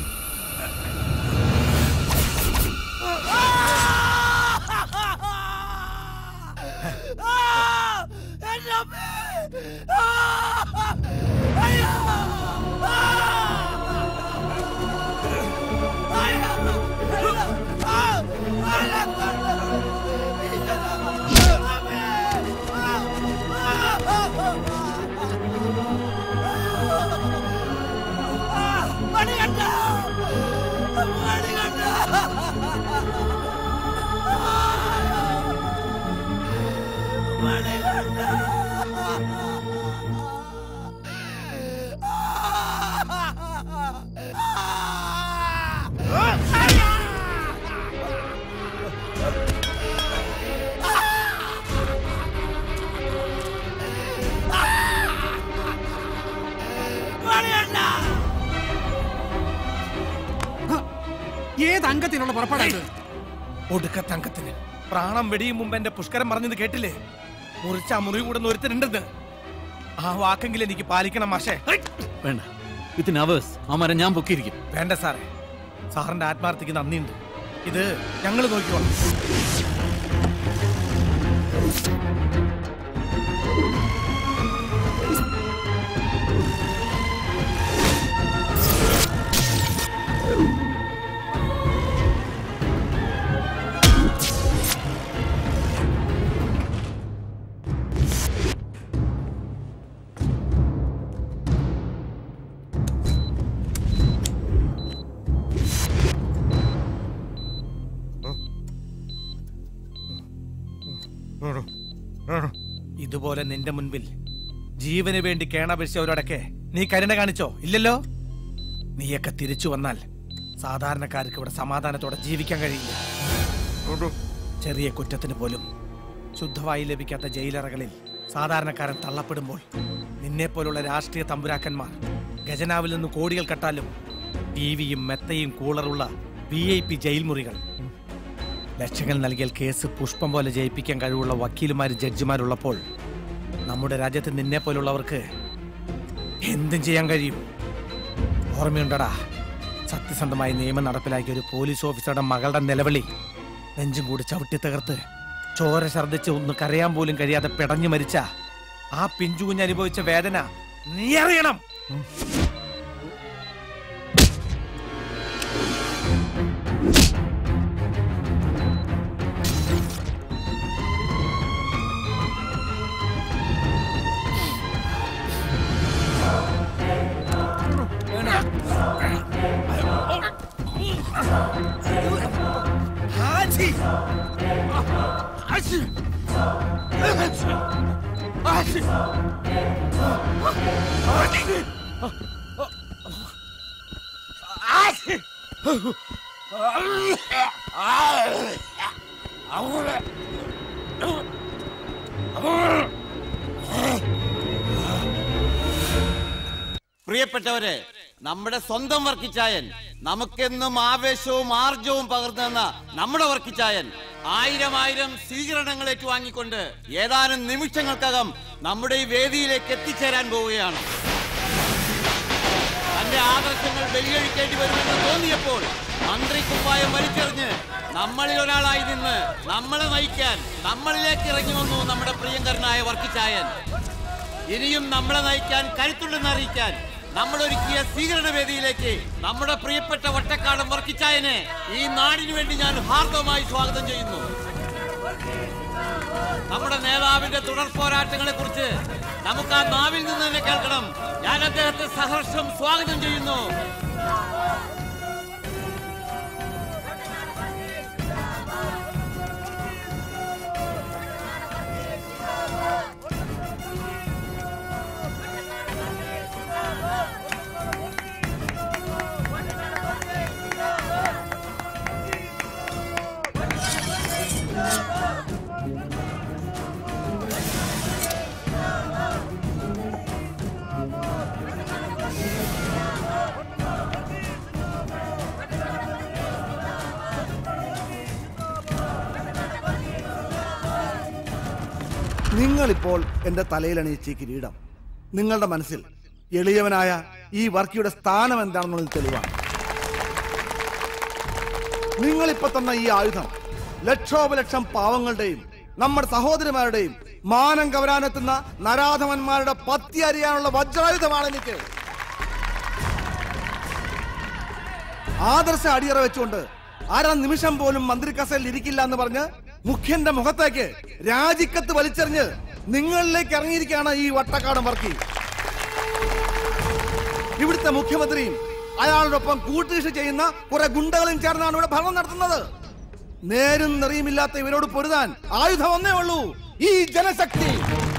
ഏത് അംഗത്തിനുള്ള പുറപ്പാടാണ് ഒടുക്കത്തെ അംഗത്തിന് പ്രാണം വെടിയും മുമ്പ് എന്റെ പുഷ്കരം പറഞ്ഞത് കേട്ടില്ലേ മുറിച്ച ആ മുറി കൂടുന്ന ഒരുത്തരുണ്ടെന്ന് ആ വാക്കെങ്കിലും എനിക്ക് പാലിക്കണം മാഷേ വേണ്ട വിത്തിൻ അവേഴ്സ് ആ മരം ഞാൻ പൊക്കിയിരിക്കും വേണ്ട സാറേ സാറിന്റെ ആത്മാർത്ഥിക്ക് നന്ദിയുണ്ട് ഇത് ഞങ്ങൾ നോക്കിക്കോളാം ഇതുപോലെ നിന്റെ മുൻപിൽ ജീവന് വേണ്ടി കേണപേക്ഷിച്ചവരോടൊക്കെ നീ കരുണ കാണിച്ചോ ഇല്ലല്ലോ നീയൊക്കെ തിരിച്ചു വന്നാൽ സാധാരണക്കാർക്ക് ഇവിടെ സമാധാനത്തോടെ ജീവിക്കാൻ കഴിയില്ല ചെറിയ കുറ്റത്തിന് പോലും ശുദ്ധവായി ലഭിക്കാത്ത ജയിലറകളിൽ സാധാരണക്കാരൻ തള്ളപ്പെടുമ്പോൾ നിന്നെ പോലുള്ള രാഷ്ട്രീയ തമ്പുരാക്കന്മാർ ഖജനാവിൽ നിന്ന് കോടികൾ കട്ടാലും ടി വിയും മെത്തയും കൂളറുള്ള വി ഐ പി ജയിൽ മുറികൾ ലക്ഷങ്ങൾ നൽകിയാൽ കേസ് പുഷ്പം പോലെ ജയിപ്പിക്കാൻ കഴിവുള്ള വക്കീലുമാരും ജഡ്ജിമാരുള്ളപ്പോൾ നമ്മുടെ രാജ്യത്ത് നിന്നെ പോലുള്ളവർക്ക് എന്തും ചെയ്യാൻ കഴിയും ഓർമ്മയുണ്ടടാ സത്യസന്ധമായി നിയമം നടപ്പിലാക്കിയ ഒരു പോലീസ് ഓഫീസറുടെ മകളുടെ നിലവിളി നെഞ്ചും കൂടി ചവിട്ടി തകർത്ത് ചോര ഛർദ്ദിച്ച് ഒന്ന് കരയാൻ പോലും കഴിയാതെ പിടഞ്ഞു മരിച്ച ആ പിഞ്ചു കുഞ്ഞ് അനുഭവിച്ച വേദന നീ അറിയണം ആച്ചി! ആച്ചി! ആച്ചി! ആച്ചി! ആച്ചി! പ്രിയപ്പെട്ടവരെ നമ്മുടെ സ്വന്തം വർക്കിച്ചായൻ നമുക്കെന്നും ആവേശവും ആർജവും പകർന്നു നമ്മുടെ വർക്കിച്ചായൻ ആയിരം ആയിരം സ്വീകരണങ്ങൾ ഏറ്റുവാങ്ങിക്കൊണ്ട് ഏതാനും നിമിഷങ്ങൾക്കകം നമ്മുടെ ഈ വേദിയിലേക്ക് എത്തിച്ചേരാൻ പോവുകയാണ് തന്റെ ആദർശങ്ങൾ ബലികഴിക്കേണ്ടി വരുമെന്ന് തോന്നിയപ്പോൾ മന്ത്രി കുപ്പായം വലിച്ചെറിഞ്ഞ് നമ്മളിൽ ഒരാളായി നിന്ന് നമ്മളെ നയിക്കാൻ നമ്മളിലേക്ക് ഇറങ്ങി വന്നു നമ്മുടെ പ്രിയങ്കരനായ വർക്കിച്ചായൻ ഇനിയും നമ്മളെ നയിക്കാൻ കരുത്തുണ്ടെന്ന് അറിയിക്കാൻ നമ്മൾ ഒരുക്കിയ സ്വീകരണ വേദിയിലേക്ക് നമ്മുടെ പ്രിയപ്പെട്ട വട്ടക്കാടൻ വർക്കിച്ചായനെ ഈ നാടിനു വേണ്ടി ഞാൻ ഹാർദവമായി സ്വാഗതം ചെയ്യുന്നു നമ്മുടെ നേതാവിന്റെ തുടർ പോരാട്ടങ്ങളെ കുറിച്ച് നമുക്ക് ആ നാവിൽ നിന്ന് തന്നെ കേൾക്കണം ഞാൻ അദ്ദേഹത്തെ സഹർഷം സ്വാഗതം ചെയ്യുന്നു നിങ്ങളിപ്പോൾ എന്റെ തലയിലണിയിച്ച ഈ കിരീടം നിങ്ങളുടെ മനസ്സിൽ എളിയവനായ ഈ വർക്കിയുടെ സ്ഥാനം എന്താണെന്നുള്ളത് തെളിവാണ് നിങ്ങളിപ്പോ തന്ന ഈ ആയുധം ലക്ഷോപലക്ഷം പാവങ്ങളുടെയും നമ്മുടെ സഹോദരിമാരുടെയും മാനം കവരാനെത്തുന്ന നരാധമന്മാരുടെ പത്തി അറിയാനുള്ള വജ്രായുധമാണ് എനിക്ക് ആദർശ അടിയറ വെച്ചുകൊണ്ട് അര നിമിഷം പോലും മന്ത്രി കസേരയിൽ ഇരിക്കില്ല എന്ന് പറഞ്ഞ് മുഖ്യന്റെ മുഖത്തേക്ക് രാജിക്കത്ത് വലിച്ചെറിഞ്ഞ് നിങ്ങളിലേക്ക് ഇറങ്ങിയിരിക്കുകയാണ് ഈ വട്ടക്കാടൻ വർക്കി ഇവിടുത്തെ മുഖ്യമന്ത്രിയും അയാളോടൊപ്പം കൂട്ടുകൃഷി ചെയ്യുന്ന കുറെ ഗുണ്ടകളും ചേർന്നാണ് ഇവിടെ ഭരണം നടത്തുന്നത് നേരും നെറിയുമില്ലാത്ത ഇവരോട് പൊരുതാൻ ആയുധം ഒന്നേ ഉള്ളൂ ഈ ജനശക്തി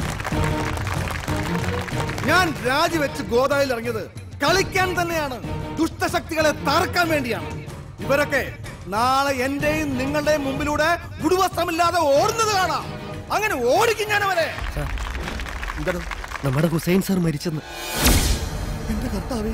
ഞാൻ രാജിവെച്ച് ഗോദായിൽ ഇറങ്ങിയത് കളിക്കാൻ തന്നെയാണ് ദുഷ്ടശക്തികളെ തകർക്കാൻ വേണ്ടിയാണ് ഇവരൊക്കെ നാളെ എന്റെയും നിങ്ങളുടെയും മുമ്പിലൂടെ ഉടുവസ്ത്രമില്ലാതെ ഓടുന്നത് കാണാം അങ്ങനെ ഓടിക്കും ഞാൻ അവരെ എന്താണ് നമ്മുടെ ഹുസൈൻ സാർ മരിച്ചെന്ന് എന്റെ കർത്താവേ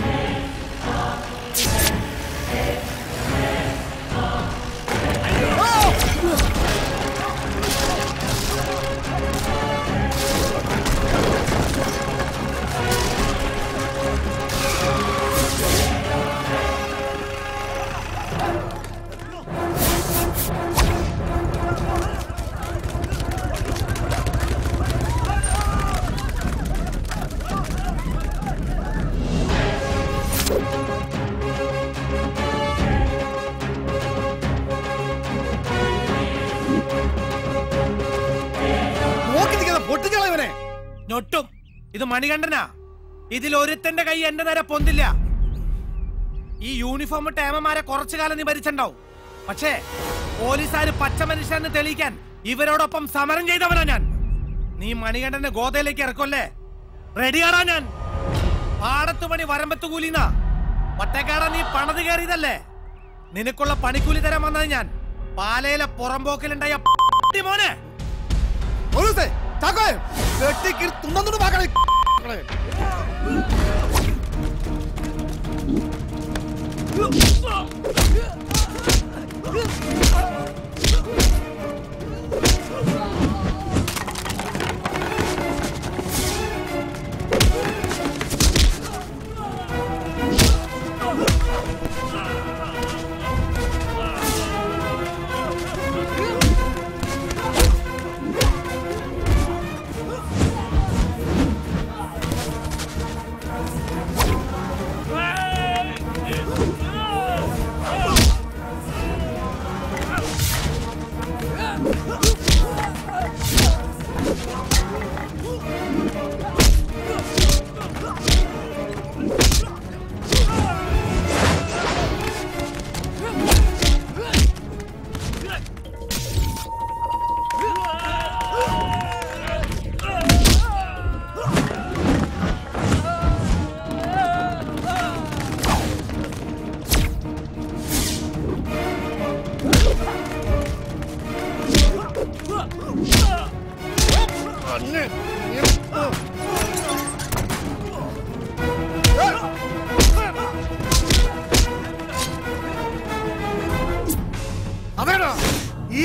നോക്കി നിൽക്കുന്ന പൊട്ടിക്കളവനെ ഞൊട്ടും ഇത് മണികണ്ഠനാ ഇതിൽ ഒരുത്തന്റെ കൈ എന്റെ നേരെ പൊന്തില്ല ഈ യൂണിഫോം ഇട്ട ഏമന്മാരെ കുറച്ചു കാലം നീ ഭരിച്ചിണ്ടാവും പക്ഷേ പോലീസുകാര് പച്ച മനുഷ്യരെന്ന് തെളിയിക്കാൻ ഇവരോടൊപ്പം സമരം ചെയ്തവനാ ഞാൻ നീ മണികണ്ഠന്റെ ഗോതയിലേക്ക് ഇറക്കൊല്ലേ റെഡിയാടാ ഞാൻ പാടത്തു പണി വരമ്പത്ത് കൂലിന്നാ വട്ടേക്കാടാ നീ പണത് കയറിയതല്ലേ നിനക്കുള്ള പണിക്കൂലി തരാൻ വന്നത് ഞാൻ പാലയിലെ പുറമ്പോക്കിലുണ്ടായ പ***ടി മോനെ പോലീസേ, ചാക്കോയെ, വെട്ടിക്കിരി തുന്നന്നൊന്ന് പാക്കണേ.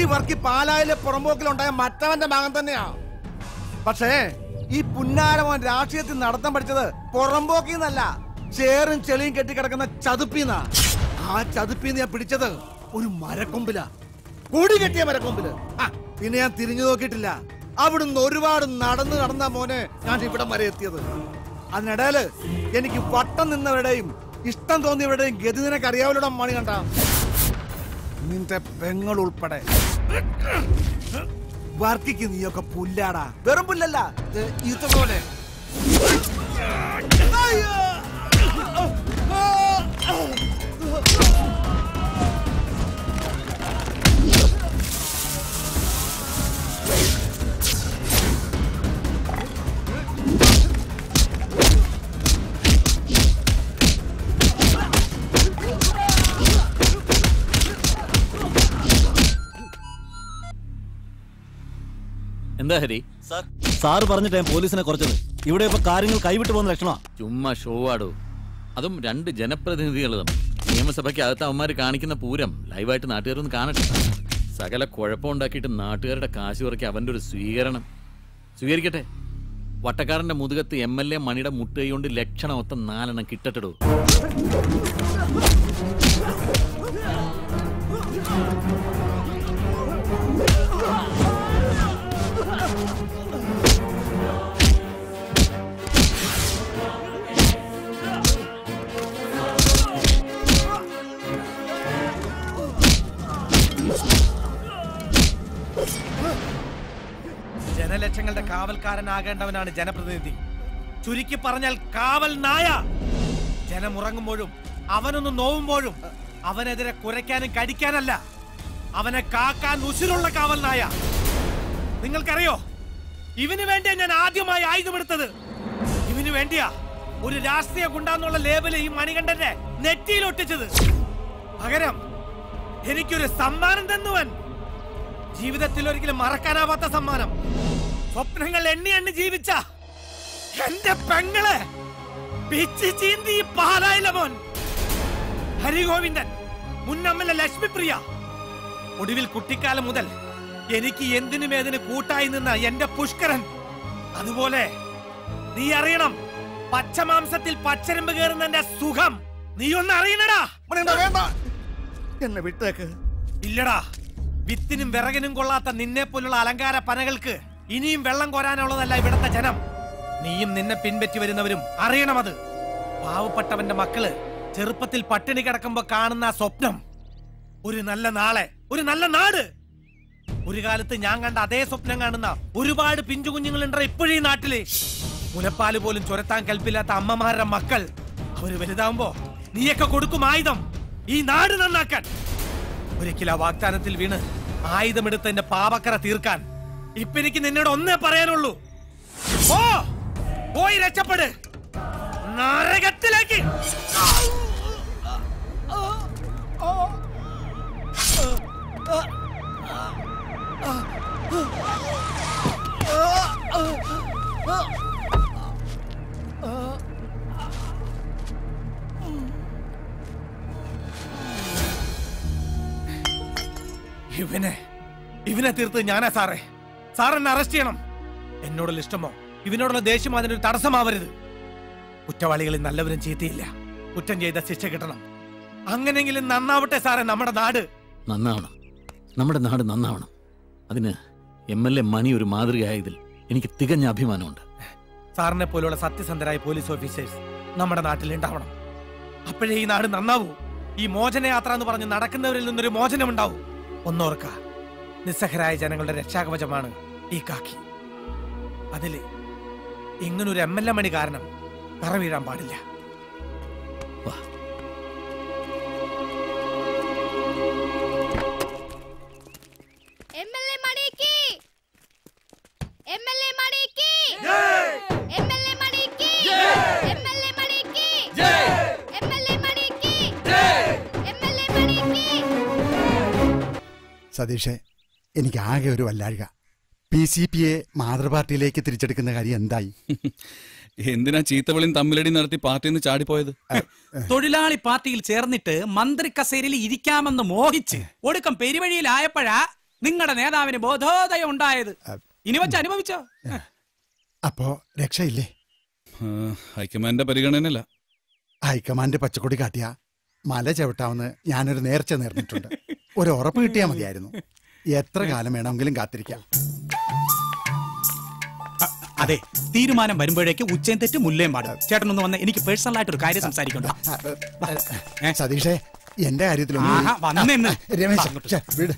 വർക്കി പാലായിലെ പുറമ്പോക്കിലുണ്ടായ മറ്റവന്റെ മകൻ തന്നെയാ പക്ഷേ ഈ പുന്നാരമോൻ രാഷ്ട്രീയത്തിൽ നടത്തം പഠിച്ചത് പുറമ്പോക്കിൽ നിന്നല്ല ചേറും ചെളിയും കെട്ടിക്കിടക്കുന്ന ചതുപ്പിന്നാ ആ ചതുപ്പിന്ന് ഞാൻ പിടിച്ചത് ഒരു മരക്കൊമ്പിലാ കൊടി കെട്ടിയ മരക്കൊമ്പില് ആ, പിന്നെ ഞാൻ തിരിഞ്ഞു നോക്കിയിട്ടില്ല അവിടുന്ന് ഒരുപാട് നടന്ന് നടന്ന മോനെ ഞാൻ ഇവിടം വരെ എത്തിയത് അതിനിടയില് എനിക്ക് വട്ടം നിന്നവരുടെയും ഇഷ്ടം തോന്നിയവരുടെയും ഗതി നിനക്ക് അറിയാവല്ലോ മണി കണ്ട നിന്റെ പെങ്ങൾ ഉൾപ്പെടെ വർക്കിക്ക് നീയൊക്കെ പുല്ലാടാ വെറും പുല്ലല്ല ദേ ഇതുപോലെ എന്താ ഹരി സാർ സാറ് പറഞ്ഞിട്ട് ഞാൻ പോലീസിനെ കുറച്ചത് ഇവിടെ ഇപ്പൊ കാര്യങ്ങൾ കൈവിട്ട് പോകുന്ന ലക്ഷണമാ ചുമ്മാ ഷോ ആടോ അതും രണ്ട് ജനപ്രതിനിധികൾ തമ്മിൽ നിയമസഭയ്ക്ക് അകത്ത് അവന്മാർ കാണിക്കുന്ന പൂരം ലൈവായിട്ട് നാട്ടുകാരൊന്ന് കാണട്ടെ സകല കുഴപ്പമുണ്ടാക്കിയിട്ട് നാട്ടുകാരുടെ കാശ് കുറയ്ക്ക് അവന്റെ ഒരു സ്വീകരണം സ്വീകരിക്കട്ടെ വട്ടക്കാരന്റെ മുതുകത്ത് എം എൽ എ മണിയുടെ മുട്ടുകൈ കൊണ്ട് ലക്ഷണം ഒത്ത നാലെണ്ണം കിട്ടട്ടിടൂ ജനലക്ഷങ്ങളുടെ കാവൽക്കാരനാകേണ്ടവനാണ് ജനപ്രതിനിധി ചുരുക്കി പറഞ്ഞാൽ കാവൽ നായ ജനമുറങ്ങുമ്പോഴും അവനൊന്ന് നോവുമ്പോഴും അവനെതിരെ കുരയ്ക്കാനും കടിക്കാനല്ല അവനെ കാക്കാൻ ഉസിരുള്ള കാവൽ നായ നിങ്ങൾക്കറിയോ ഇവന് വേണ്ടിയാ ഞാൻ ആദ്യമായി ആയുധമെടുത്തത് ഇവന് വേണ്ടിയാ ഒരു രാഷ്ട്രീയ ഗുണ്ടാന്നുള്ള ലേബല് ഈ മണികണ്ഠന്റെ നെറ്റിയിൽ ഒട്ടിച്ചത് പകരം എനിക്കൊരു സമ്മാനം തന്നുവൻ ജീവിതത്തിൽ ഒരിക്കലും മറക്കാനാവാത്ത സമ്മാനം സ്വപ്നങ്ങൾ എണ്ണി എണ്ണി ജീവിച്ച എന്റെ പെങ്ങളെ പിച്ചി ചീന്തി ഈ പാലായില മോൻ ഹരിഗോവിന്ദൻ മുന്നമ്മല ലക്ഷ്മിപ്രിയ ഒടുവിൽ കുട്ടിക്കാലം മുതൽ എനിക്ക് എന്തിനും ഏതിന് കൂട്ടായി നിന്ന എന്റെ പുഷ്കരൻ അതുപോലെ നീ അറിയണം പച്ചമാംസത്തിൽ പച്ചരമ്പ് കയറുന്നതിന്റെ സുഖം നീ ഒന്ന് അറിയണടാ വേണ്ട എന്നെ വിട്ടേക്ക് ഇല്ലടാ വിത്തിനും വിറകിനും കൊള്ളാത്ത നിന്നെ പോലുള്ള അലങ്കാര പനകൾക്ക് ഇനിയും വെള്ളം കോരാനുള്ളതല്ല ഇവിടത്തെ ജനം നീയും നിന്നെ പിൻപറ്റി വരുന്നവരും അറിയണം അത് പാവപ്പെട്ടവന്റെ മക്കള് ചെറുപ്പത്തിൽ പട്ടിണി കിടക്കുമ്പോ കാണുന്ന ആ സ്വപ്നം ഒരു നല്ല നാളെ ഒരു നല്ല നാട് ഒരു കാലത്ത് ഞാൻ കണ്ട അതേ സ്വപ്നം കാണുന്ന ഒരുപാട് പിഞ്ചു കുഞ്ഞുങ്ങളുണ്ട് ഇപ്പോഴും ഈ നാട്ടില് മുലപ്പാല് പോലും ചുരത്താൻ കൽപ്പില്ലാത്ത അമ്മമാരുടെ മക്കൾ അവര് വലുതാവുമ്പോ നീയൊക്കെ കൊടുക്കും ആയുധം ഈ നാട് നന്നാക്കാൻ ഒരിക്കൽ ആ വാഗ്ദാനത്തിൽ വീണ് ആയുധമെടുത്ത് എന്റെ പാപക്കറ തീർക്കാൻ ഇപ്പൊ എനിക്ക് നിന്നോട് ഒന്നേ പറയാനുള്ളൂ ഓ പോയി രക്ഷപ്പെട് നരകത്തിലേക്ക് ഇവനെ ഇവനെ തീർത്ത് ഞാനാ സാറേ സാർ എന്നെ അറസ്റ്റ് ചെയ്യണം എന്നോടുള്ള ഇഷ്ടമോ ഇവനോടുള്ള ദേഷ്യം അതിനൊരു തടസ്സമാവരുത് കുറ്റവാളികളിൽ നല്ലവരും ചീത്തയില്ല കുറ്റം ചെയ്ത ശിക്ഷ കിട്ടണം അങ്ങനെയെങ്കിലും നന്നാവട്ടെ സാറേ നമ്മുടെ നാട് നന്നാവണം നമ്മുടെ നാട് നന്നാവണം അതിന് എം എൽ എ മണി ഒരു മാതൃകയായതിൽ എനിക്ക് തികഞ്ഞ അഭിമാനമുണ്ട് സാറിനെ പോലുള്ള സത്യസന്ധരായ പോലീസ് ഓഫീസേഴ്സ് നമ്മുടെ നാട്ടിൽ ഉണ്ടാവണം അപ്പോഴേ ഈ നാട് നന്നാവൂ ഈ മോചനയാത്ര എന്ന് പറഞ്ഞ് നടക്കുന്നവരിൽ നിന്നൊരു മോചനം ഉണ്ടാവൂ ഒന്നോർക്ക നിസ്സഹരായ ജനങ്ങളുടെ രക്ഷാകവചമാണ് ഈ കാക്കി അതില് ഇങ്ങനൊരു എം എൽ എ മണി കാരണം കറ വീഴാൻ പാടില്ല എംഎൽഎ മണിക്ക് എംഎൽഎ മണിക്ക് എംഎൽഎ മണിക്ക് എംഎൽഎ മണിക്ക് എംഎൽഎ മണിക്ക് എംഎൽഎ മണിക്ക് സതീഷെ എനിക്ക് ആകെ ഒരു വല്ലാഴിക പി സി പിയെ മാതൃപാർട്ടിയിലേക്ക് തിരിച്ചെടുക്കുന്ന കാര്യം എന്തായി എന്തിനാ ചീത്തവിളിയും തമ്മിലടി നടത്തി പാർട്ടിയിൽ നിന്ന് ചാടിപ്പോയത് തൊഴിലാളി പാർട്ടിയിൽ ചേർന്നിട്ട് മന്ത്രി കസേരയിൽ ഇരിക്കാമെന്ന് മോഹിച്ച് ഒടുക്കം പെരുവഴിയിലായപ്പോഴാ നിങ്ങളുടെ നേതാവിന് ബോധോദയം ഉണ്ടായത് ഇനി വെച്ച് അനുഭവിച്ചോ അപ്പോ രക്ഷയില്ലേ ഹൈക്കമാൻഡിന്റെ പരിഗണനയില്ല ഹൈക്കമാൻഡ് പച്ചക്കൊടി കാട്ടിയ മല ചവിട്ടാമെന്ന് ഞാനൊരു നേർച്ച നേർന്നിട്ടുണ്ട് ഒരു ഉറപ്പ് കിട്ടിയാൽ മതിയായിരുന്നു എത്ര കാലം വേണമെങ്കിലും കാത്തിരിക്കാം അതെ തീരുമാനം വരുമ്പോഴേക്ക് ഉച്ചയും തെറ്റ് മുല്ലയും പാടും ചേട്ടൻ ഒന്ന് വന്ന് എനിക്ക് പേഴ്സണൽ ആയിട്ട് ഒരു കാര്യം സംസാരിക്കണ്ടോ സതീഷേ എന്റെ കാര്യത്തിൽ ആഹാ, വന്നെന്ന്. രമേശ് അങ്ങോട്ട്. ഛെ, വിട്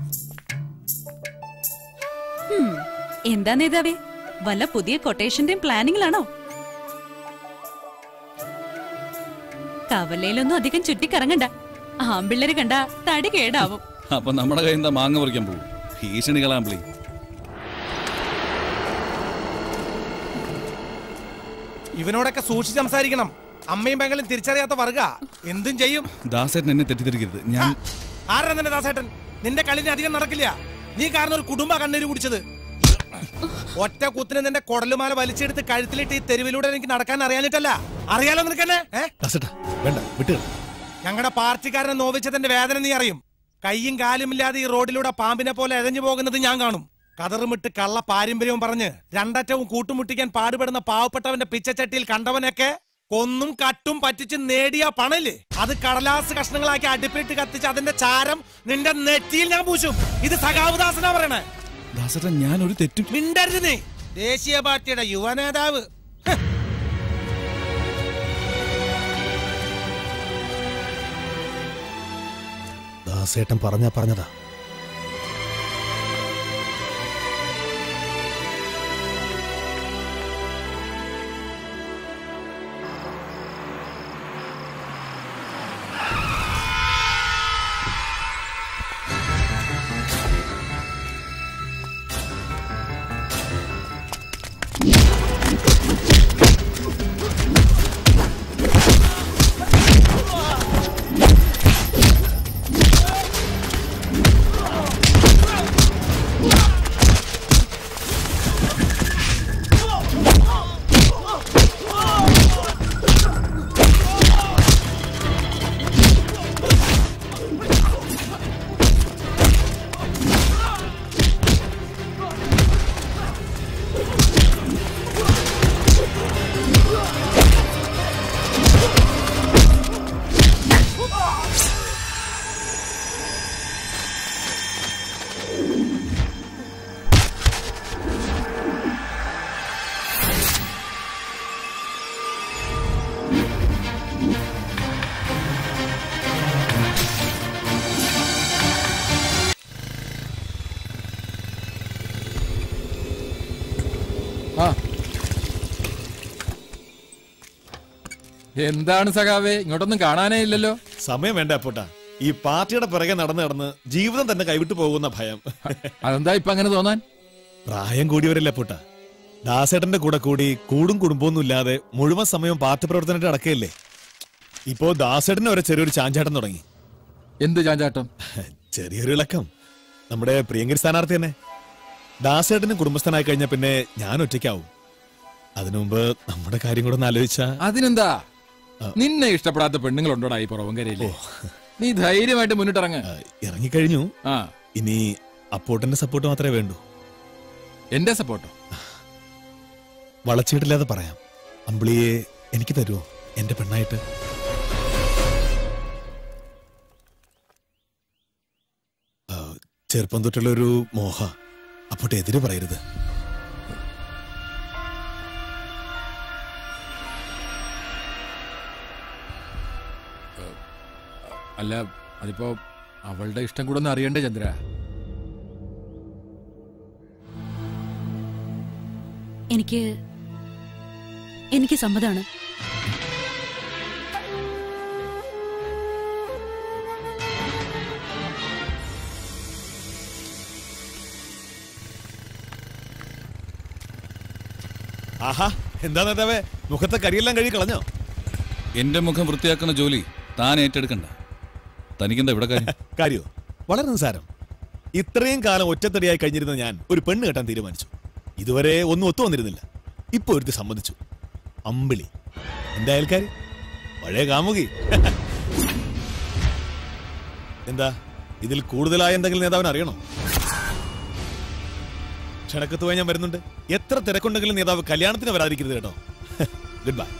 ഹും, എന്താ നേതാവേ വല്ല പുതിയ കൊട്ടേഷന്റെയും പ്ലാനിങ്ങിലാണോ കവലയിലൊന്നും അധികം ചുറ്റിക്കറങ്ങണ്ട ആമ്പിള്ളേര് കണ്ട തടി കേടാവും അപ്പൊ നമ്മുടെ കയ്യിൽ നിന്ന് മാങ്ങ പറിക്കാൻ പോകും ഭീഷണികളാമ്പിളി ഇവനോടൊക്കെ സൂക്ഷിച്ച് സംസാരിക്കണം അമ്മയും പെങ്ങളും തിരിച്ചറിയാത്ത വർഗ എന്തും ചെയ്യും ദാസേട്ടൻ എന്നെ തെറ്റിദ്ധരിക്കരുത് ഞാൻ ആരാ നിന്റെ ദാസേട്ടൻ നിന്റെ കളിന് അധികം നടക്കില്ല നീ കാരണം ഒരു കുടുംബ കണ്ണീര് കുടിച്ചത് ഒറ്റ കുത്തിന് നിന്റെ കൊടലുമാല വലിച്ചെടുത്ത് കഴുത്തിലിട്ട് ഈ തെരുവിലൂടെ എനിക്ക് നടക്കാൻ അറിയാനിട്ടല്ല അറിയാലോ നിനക്കെന്നെ ഏ വേണ്ട വിട്ടുക ഞങ്ങളുടെ പാർട്ടിക്കാരനെ നോവിച്ചതിന്റെ വേദന നീ അറിയും കൈയും കാലും ഇല്ലാതെ ഈ റോഡിലൂടെ പാമ്പിനെ പോലെ എഴഞ്ഞു പോകുന്നത് ഞാൻ കാണും കതറുമിട്ട് കള്ള പാരമ്പര്യവും പറഞ്ഞ് രണ്ടറ്റവും കൂട്ടുമുട്ടിക്കാൻ പാടുപെടുന്ന പാവപ്പെട്ടവന്റെ പിച്ചച്ചട്ടിയിൽ കണ്ടവനൊക്കെ കൊന്നും കട്ടും പറ്റിച്ച് നേടിയ പണല്ലേ അത് കടലാസ് കഷ്ണങ്ങളാക്കി അടുപ്പിട്ട് കത്തിച്ച് അതിന്റെ ചാരം നിന്റെ നെറ്റിയിൽ ഞാൻ പൂശും ഇത് സഖാവദാസനാ പറയണേ ദാസേട്ടൻ ഞാൻ ഒരു തെറ്റും മിണ്ടരുത് നീ ദേശീയ പാർട്ടിയുടെ യുവനേതാവ് ഹ്. ദാസേട്ടൻ പറഞ്ഞാ പറഞ്ഞതാ ആ എന്താണ് സഖാവേ ഇങ്ങോട്ടൊന്നും കാണാനേ ഇല്ലല്ലോ സമയം വേണ്ട അപ്പോട്ടാ ഈ പാർട്ടിയുടെ പിറകെ നടന്ന് നടന്ന് ജീവിതം തന്നെ കൈവിട്ടു പോകുന്ന ഭയം അതെന്താ ഇപ്പൊ അങ്ങനെ തോന്നാൻ പ്രായം കൂടിയവരല്ലേ അപ്പോട്ടാ ദാസേട്ടന്റെ കൂടെ കൂടി കൂടും കുടുംബമൊന്നും ഇല്ലാതെ മുഴുവൻ സമയം പാർട്ടി പ്രവർത്തനത്തിൽ അടക്കയല്ലേ ഇപ്പോ ദാസേട്ടന് വരെ ചെറിയൊരു ചാഞ്ചാട്ടം തുടങ്ങി എന്ത് ചാഞ്ചാട്ടം ചെറിയൊരു ഇളക്കം നമ്മുടെ പ്രിയങ്കരി സ്ഥാനാർത്ഥി തന്നെ ദാസേട്ടന് കുടുംബസ്ഥനായി കഴിഞ്ഞാൽ പിന്നെ ഞാൻ ഒറ്റയ്ക്കാവും അതിനു മുമ്പ് നമ്മുടെ കാര്യം കൂടെ ഒന്ന് ആലോചിച്ചാ അതിനെന്താ നിന്നെ ഇഷ്ടപ്പെടാത്ത പെണ്ണുങ്ങളുണ്ടോടാ ഈ പുറവങ്കരയില് നീ ധൈര്യമായിട്ട് മുന്നിട്ടിറങ്ങ ഇറങ്ങിക്കഴിഞ്ഞു ഇനി അപ്പോട്ടന്റെ സപ്പോർട്ട് മാത്രമേ വേണ്ടൂ എന്റെ സപ്പോർട്ടോ വളച്ചിട്ടില്ലാതെ പറയാം അമ്പിളിയെ എനിക്ക് തരുമോ എന്റെ പെണ്ണായിട്ട് ആ, ചെറുപ്പം തൊട്ടുള്ള ഒരു മോഹ അപ്പോട്ട് എതിര് പറയരുത് അല്ല അതിപ്പോ അവളുടെ ഇഷ്ടം കൂടെ ഒന്ന് അറിയണ്ടേ ചന്ദ്ര എനിക്ക് എനിക്ക് സമ്മതമാണ് ആഹാ എന്താ നേതാവേ മുഖത്തെ കരിയെല്ലാം കഴുകി കളഞ്ഞോ എന്റെ മുഖം വൃത്തിയാക്കുന്ന ജോലി താൻ ഏറ്റെടുക്കണ്ട തനിക്കെന്താ ഇവിടെ കാര്യം കാര്യോ വളരെ നിസ്സാരം ഇത്രയും കാലം ഒറ്റത്തടിയായി കഴിഞ്ഞിരുന്ന ഞാൻ ഒരു പെണ്ണ് കെട്ടാൻ തീരുമാനിച്ചു ഇതുവരെ ഒന്നും ഒത്തു വന്നിരുന്നില്ല ഇപ്പൊ ഒരുത്തി സമ്മതിച്ചു അമ്പിളി എന്റെ അയൽക്കാരി പഴയ കാമുകി എന്താ ഇതിൽ കൂടുതലായ എന്തെങ്കിലും നേതാവിന് അറിയണോ ക്ഷണക്കത്തുമായി ഞാൻ വരുന്നുണ്ട് എത്ര തിരക്കുണ്ടെങ്കിലും നേതാവ് കല്യാണത്തിന് വരാതിരിക്കരുത് കേട്ടോ ഗുഡ് ബൈ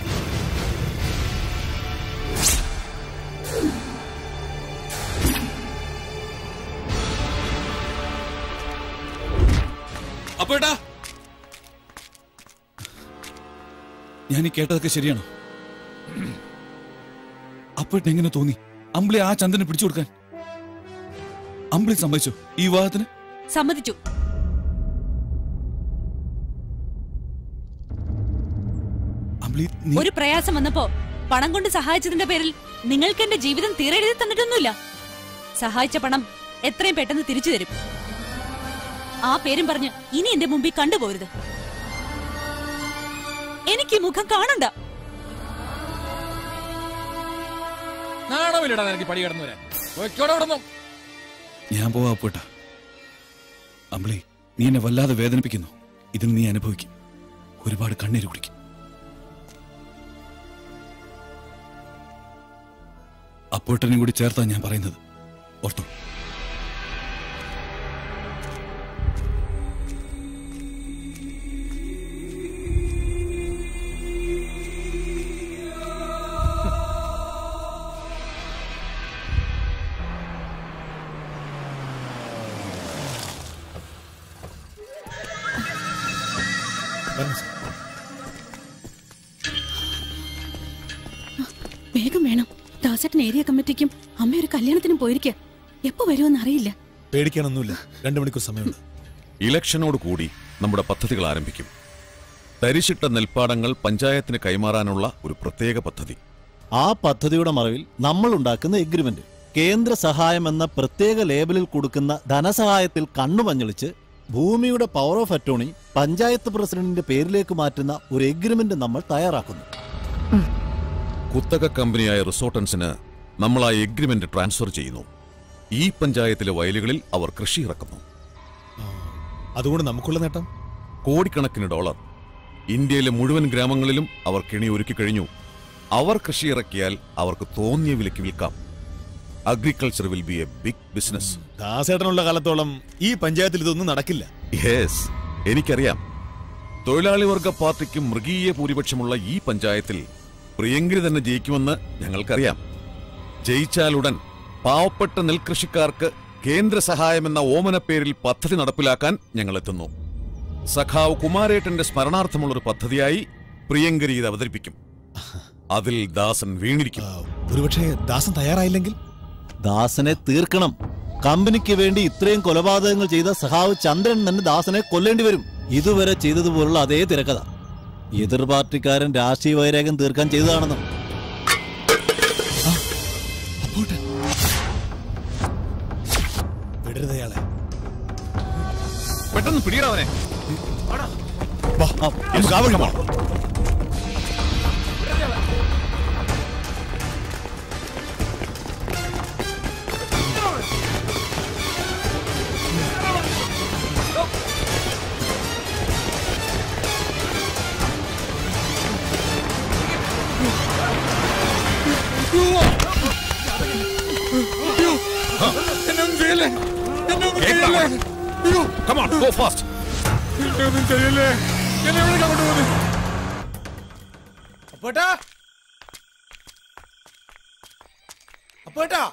അപ്പോട്ടാ ഞാൻ ഈ കേട്ടതൊക്കെ ശരിയാണോ അപ്പോട്ട് എങ്ങനെ തോന്നി അമ്പിളി ആ ചന്ദ്രനെ പിടിച്ചു കൊടുക്കാൻ അമ്പിളി സമ്മതിച്ചോ ഈ വിവാഹത്തിന് സമ്മതിച്ചു അമ്പിളി ഒരു പ്രയാസം വന്നപ്പോ പണം കൊണ്ട് സഹായിച്ചതിന്റെ പേരിൽ നിങ്ങൾക്ക് എന്റെ ജീവിതം തീരെ എഴുതി തന്നിട്ടൊന്നുമില്ല സഹായിച്ച പണം എത്രയും പെട്ടെന്ന് തിരിച്ചു തരും ആ പേരും പറഞ്ഞ് ഇനി എന്റെ മുമ്പിൽ കണ്ടുപോരുത് എനിക്ക് ഈ മുഖം കാണണ്ട നാണമില്ലടാ നിനക്ക് പടി കടന്നു വരാൻ ഒറ്റോടെ വിടുന്നു ഞാൻ പോവാ അപ്പോട്ട അമ്പിളി നീ എന്നെ വല്ലാതെ വേദനിപ്പിക്കുന്നു ഇതിന് നീ അനുഭവിക്കും ഒരുപാട് കണ്ണീര് കുടിക്കും അപ്പോട്ടനും കൂടി ചേർത്താ ഞാൻ പറയുന്നത് ഓർത്തോ വേഗം വേണം ദാസേട്ടൻ ഏരിയ കമ്മിറ്റിക്കും അമ്മ ഒരു കല്യാണത്തിനും പോയിരിക്കുക എപ്പോ വരുമെന്ന് അറിയില്ല പേടിക്കാനൊന്നുമില്ല രണ്ടു മണിക്കൂർ സമയമുണ്ട് ഇലക്ഷനോട് കൂടി നമ്മുടെ പദ്ധതികൾ ആരംഭിക്കും തരിശിട്ട നെൽപ്പാടങ്ങൾ പഞ്ചായത്തിന് കൈമാറാനുള്ള ഒരു പ്രത്യേക പദ്ധതി ആ പദ്ധതിയുടെ മറവിൽ നമ്മൾ ഉണ്ടാക്കുന്ന എഗ്രിമെന്റ് കേന്ദ്ര സഹായം എന്ന പ്രത്യേക ലേബലിൽ കൊടുക്കുന്ന ധനസഹായത്തിൽ കണ്ണുമഞ്ഞളിച്ച് ഭൂമിയുടെ പവർ ഓഫ് അറ്റോണി പഞ്ചായത്ത് പ്രസിഡന്റിന്റെ പേരിലേക്ക് മാറ്റുന്ന ഒരു എഗ്രിമെന്റ് നമ്മൾ തയ്യാറാക്കുന്നു കുത്തക കമ്പനിയായ റിസോർട്ടൻസിന് നമ്മൾ ആ എഗ്രിമെന്റ് ട്രാൻസ്ഫർ ചെയ്യുന്നു ഈ പഞ്ചായത്തിലെ വയലുകളിൽ അവർ കൃഷി ഇറക്കുന്നു അതുകൊണ്ട് നമുക്കുള്ള നേട്ടം കോടിക്കണക്കിന് ഡോളർ ഇന്ത്യയിലെ മുഴുവൻ ഗ്രാമങ്ങളിലും അവർ കെണി ഒരുക്കി കഴിഞ്ഞു അവർ കൃഷി ഇറക്കിയാൽ അവർക്ക് തോന്നിയ വിലയ്ക്ക് വിൽക്കാം agriculture will be a big business ദാസേട്ടനുള്ള കാലത്തോളം ഈ പഞ്ചായത്തിൽ ഇതൊന്നും നടക്കില്ല യെസ് എനിക്കറിയാം തൊഴിലാളി വർഗ പാർട്ടിക്ക് മൃഗീയ ഭൂരിപക്ഷമുള്ള ഈ പഞ്ചായത്തിൽ പ്രിയങ്കരി തന്നെ ജയിക്കുമെന്ന് ഞങ്ങൾക്കറിയാം ജയിച്ചാലുടൻ പാവപ്പെട്ട നെൽകൃഷിക്കാർക്ക് കേന്ദ്ര സഹായമെന്ന ഓമന പേരിൽ പദ്ധതി നടപ്പിലാക്കാൻ ഞങ്ങൾ എത്തുന്നു സഖാവ് കുമാരേട്ടന്റെ സ്മരണാർത്ഥമുള്ള ഒരു പദ്ധതിയായി പ്രിയങ്കരി ഇത് അവതരിപ്പിക്കും അതിൽ ദാസൻ വീണിരിക്കും ഒരുപക്ഷെ ദാസൻ തയ്യാറായില്ലെങ്കിൽ ദാസനെ തീർക്കണം കമ്പനിക്ക് വേണ്ടി ഇത്രയും കൊലപാതകങ്ങൾ ചെയ്ത സഹാവ് ചന്ദ്രൻ തന്നെ ദാസനെ കൊല്ലേണ്ടി വരും ഇതുവരെ ചെയ്തതുപോലുള്ള അതേ തിരക്കഥ എതിർ പാർട്ടിക്കാരൻ രാഷ്ട്രീയ വൈരാഗ്യം തീർക്കാൻ ചെയ്തതാണെന്നും വിടരുത് അയാളെ പെട്ടെന്ന് പിടിയിടവനെ നമുക്ക് ആ വഴി പോണം. എന്നൊന്നും ചെയ്യല്ലേ എന്നൊന്നും ചെയ്യല്ലേ അയ്യോ Come on, go fast. എന്നൊന്നും ചെയ്യല്ലേ എന്നെ എവിടെ കൊണ്ടുപോകുന്നത് അപ്പോട്ടാ അപ്പോട്ടാ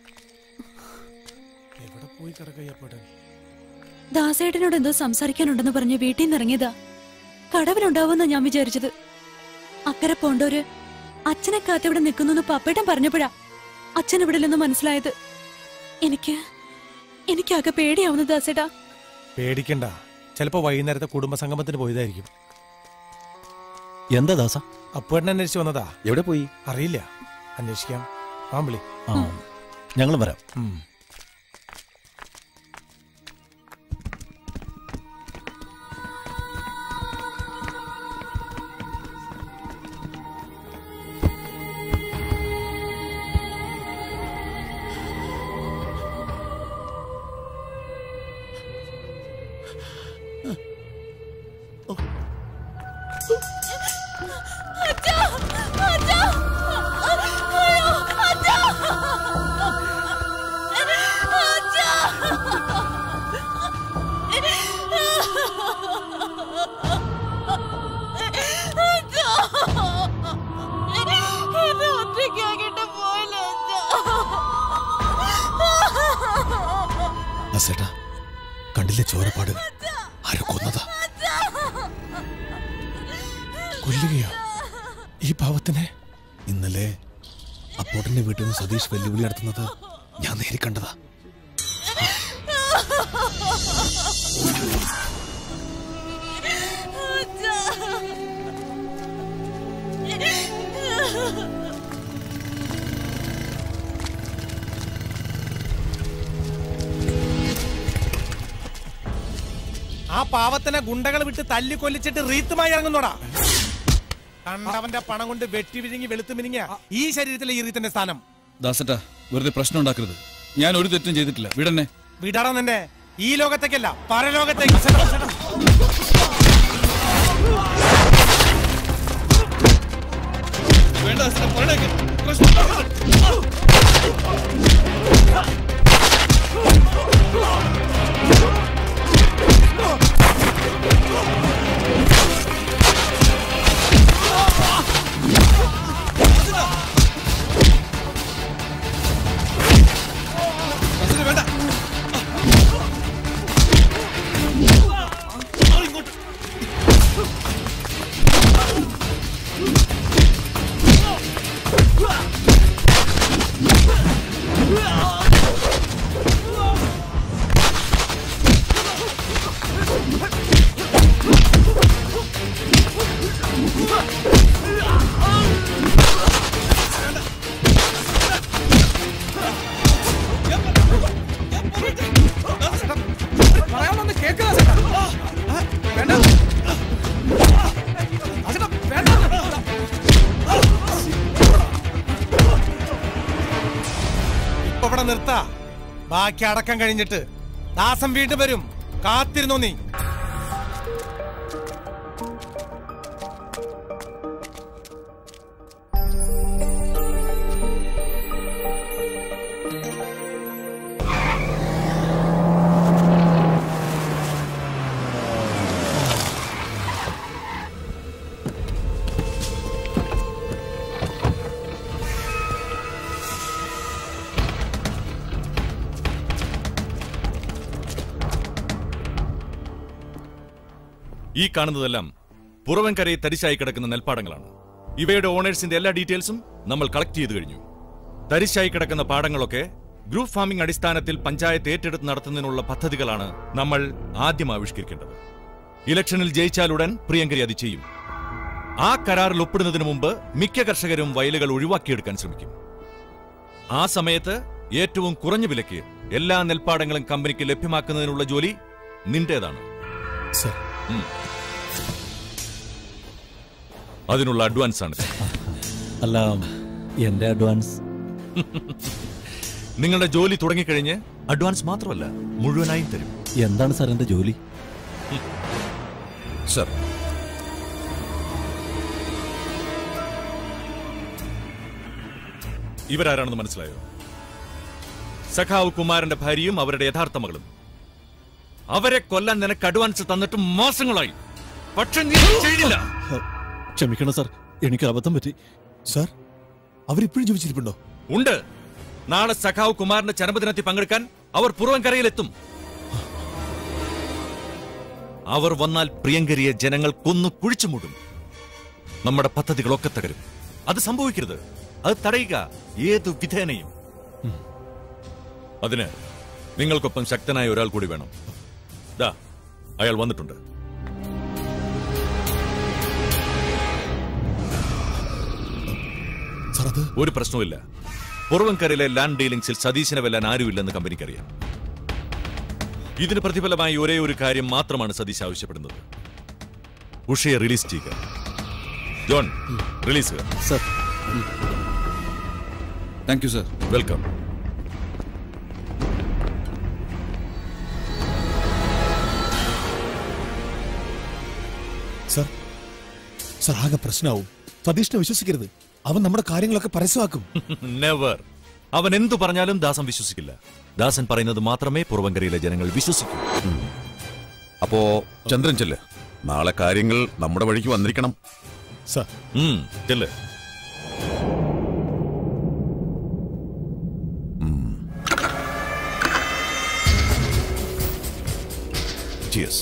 എവിടെ പോയി കിടക്കുക അപ്പോട്ടൻ ദാസേട്ടനോട് എന്തോ സംസാരിക്കാനുണ്ടെന്ന് പറഞ്ഞ് വീട്ടിൽ നിന്ന് ഇറങ്ങിയതാ കടവിലുണ്ടാവുമെന്നാ ഞാൻ വിചാരിച്ചത് അക്കരെ പോണ്ടോര് അച്ഛനെ കാത്തിവിടെ നിൽക്കുന്നു പപ്പേട്ടൻ പറഞ്ഞപ്പോഴാ അച്ഛൻ ഇവിടെ ഇല്ലെന്ന് മനസ്സിലായത് എനിക്ക് എനിക്കാകെ പേടിയാവുന്നു ദാസേട്ടാ പേടിക്കണ്ട ചിലപ്പോ വൈകുന്നേരത്തെ കുടുംബസംഗമത്തിന് പോയതായിരിക്കും എന്താ ദാസ അപ്പോട്ടൻ അന്വേഷിച്ച് വന്നതാ എവിടെ പോയി അറിയില്ല അന്വേഷിക്കാം ആമ്പിളി ഞങ്ങൾ വരാം അച്ഛാ അച്ഛാ അയ്യോ അച്ഛാ എന്നെ കൊലപാതകം ആരോ കൊന്നതാ കൊല്ലുകയോ ഈ പാവത്തിനെ ഇന്നലെ അപ്പോട്ടന്റെ വീട്ടിൽ നിന്ന് സതീഷ് വെല്ലുവിളി നടത്തുന്നത് ഞാൻ നേരി കണ്ടതാ ആ പാവത്തിനെ ഗുണ്ടകൾ വിട്ട് തല്ലി കൊല്ലിച്ചിട്ട് റീത്തുമായി ഇറങ്ങുന്നോടാ കണ്ടവന്റെ പണം കൊണ്ട് വെട്ടി വിഴുങ്ങി വെളുത്തു മിനിങ്ങിയ ഈ ശരീരത്തിലെ ഈ റീത്തിന്റെ സ്ഥാനം ദാസട്ടാ വെറുതെ പ്രശ്നം ഉണ്ടാക്കരുത് ഞാൻ ഒരു തെറ്റും ചെയ്തിട്ടില്ല വിടന്നെ വിടണം നിന്നെ ഈ ലോകത്തേക്കല്ല പരലോകത്തേക്ക് വേണ്ട ദാസേട്ടാ, പറഞ്ഞേക്ക്. പറയാനൊന്ന് കേൾക്കുക വേണ്ട ദാസേട്ടാ, വേണ്ട. ഇപ്പൊ ഇവിടെ നിർത്താ ബാക്കി അടക്കം കഴിഞ്ഞിട്ട് ദാസം വീണ്ടും വരും കാത്തിരുന്നോ നീ ഈ കാണുന്നതെല്ലാം പുറവൻകരയിൽ തരിശായി കിടക്കുന്ന നെൽപ്പാടങ്ങളാണ് ഇവയുടെ ഓണേഴ്സിന്റെ എല്ലാ ഡീറ്റെയിൽസും നമ്മൾ കളക്ട് ചെയ്തു കഴിഞ്ഞു തരിശായി കിടക്കുന്ന പാടങ്ങളൊക്കെ ഗ്രൂപ്പ് ഫാമിംഗ് അടിസ്ഥാനത്തിൽ പഞ്ചായത്ത് ഏറ്റെടുത്ത് നടത്തുന്നതിനുള്ള പദ്ധതികളാണ് നമ്മൾ ആദ്യം ആവിഷ്കരിക്കേണ്ടത് ഇലക്ഷനിൽ ജയിച്ചാലുടൻ പ്രിയങ്കരി അത് ചെയ്യും ആ കരാറിൽ ഒപ്പിടുന്നതിന് മുമ്പ് മിക്ക കർഷകരും വയലുകൾ ഒഴിവാക്കിയെടുക്കാൻ ശ്രമിക്കും ആ സമയത്ത് ഏറ്റവും കുറഞ്ഞ വിലയ്ക്ക് എല്ലാ നെൽപ്പാടങ്ങളും കമ്പനിക്ക് ലഭ്യമാക്കുന്നതിനുള്ള ജോലി നിന്റേതാണ് സർ ഉം. അതിനുള്ള അഡ്വാൻസ് ആണ് അല്ല എന്റെ അഡ്വാൻസ് നിങ്ങളുടെ ജോലി തുടങ്ങിക്കഴിഞ്ഞ് അഡ്വാൻസ് മാത്രമല്ല മുഴുവനായും തരും എന്താണ് സാർ എന്റെ ജോലി സർ ഇവരാരാണെന്ന് മനസ്സിലായോ സഖാവ് കുമാരന്റെ ഭാര്യയും അവരുടെ യഥാർത്ഥ മകളും അവരെ കൊല്ലാൻ നിനക്ക് അഡ്വാൻസ് തന്നിട്ട് മാസങ്ങളായി പക്ഷെ നീ ഇത് ചെയ്തില്ല ക്ഷമിക്കണം സാർ എനിക്ക് അബദ്ധം പറ്റി സാർ അവരിപ്പോഴും ജീവിച്ചിരിപ്പുണ്ടോ ഉണ്ട് നാളെ സഖാവ് കുമാരന്റെ ചരമദിനത്തിൽ പങ്കെടുക്കാൻ അവർ പുറവൻകരയിലെത്തും അവർ വന്നാൽ പ്രിയങ്കരിയെ ജനങ്ങൾ കൊന്നു കുഴിച്ചു മൂടും നമ്മുടെ പദ്ധതികളൊക്കെ തകരും അത് സംഭവിക്കരുത് അത് തടയുക ഏതു വിധേനയും അതിന് നിങ്ങൾക്കൊപ്പം ശക്തനായ ഒരാൾ കൂടി വേണം ദാ അയാൾ വന്നിട്ടുണ്ട് സാർ അത് ഒരു പ്രശ്നവുമില്ല പുറവൻകരയിലെ ലാൻഡ് ഡീലിംഗ്സിൽ സതീശനെ വെല്ലാൻ ആരുമില്ലെന്ന് കമ്പനിക്കറിയാം ഇതിന് പ്രതിഫലമായി ഒരേ ഒരു കാര്യം മാത്രമാണ് സതീശ് ആവശ്യപ്പെടുന്നത് ഉഷയെ റിലീസ് ചെയ്യുക John release sir thank you sir welcome sir sir ആകെ പ്രശ്നമാവും സതീഷിനെ വിശ്വസിക്കരുത് അവൻ നമ്മുടെ കാര്യങ്ങളൊക്കെ പരസ്യമാക്കും നെവർ അവൻ എന്തു പറഞ്ഞാലും ദാസൻ വിശ്വസിക്കില്ല ദാസൻ പറയുന്നത് മാത്രമേ പുറവൻകരയിലെ ജനങ്ങൾ വിശ്വസിക്കൂ അപ്പോ ചന്ദ്രൻ ചെല്ല് നാളെ കാര്യങ്ങൾ നമ്മുടെ വഴിക്ക് വന്നിരിക്കണം സർ ഉം, ചെല്ല് ചിയേഴ്സ്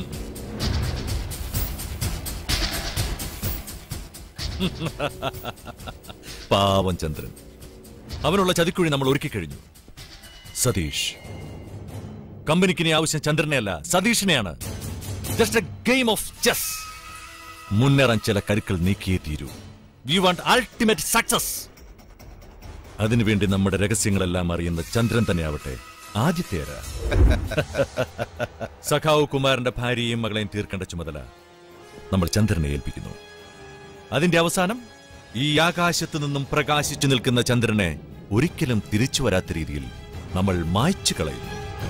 പാവം ചന്ദ്രൻ അവനുള്ള ചതിക്കുഴി നമ്മൾ ഒരുക്കി കഴിഞ്ഞു സതീഷ് കമ്പനിക്ക് ഇനി ആവശ്യം ചന്ദ്രനെയല്ല സതീഷിനെയാണ് just a game of chess മുന്നേറാൻ ചില കരുക്കൾ നീക്കിയേ തീരൂ വി വാണ്ട് അൾട്ടിമേറ്റ് സക്സസ് അതിനുവേണ്ടി നമ്മുടെ രഹസ്യങ്ങളെല്ലാം അറിയുന്ന ചന്ദ്രൻ തന്നെ ആവട്ടെ ആദിത്യേര സഖാവ് കുമാരന്റെ ഭാര്യയും മകളെയും തീർക്കേണ്ട ചുമതല നമ്മൾ ചന്ദ്രനെ ഏൽപ്പിക്കുന്നു അതിന്റെ അവസാനം ഈ ആകാശത്തു നിന്നും പ്രകാശിച്ചു നിൽക്കുന്ന ചന്ദ്രനെ ഒരിക്കലും തിരിച്ചു വരാത്ത രീതിയിൽ നമ്മൾ മായ്ച്ചു കളയുന്നു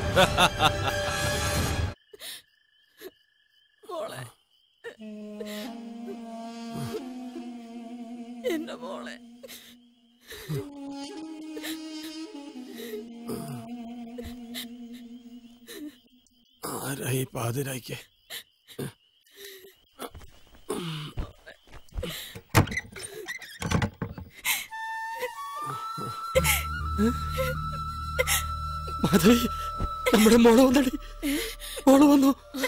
മോളെ എന്റെ മോളെ ആരായി പാതിരായിക്ക് മാധവി നമ്മുടെ മോള് വന്നടി മോള് വന്നു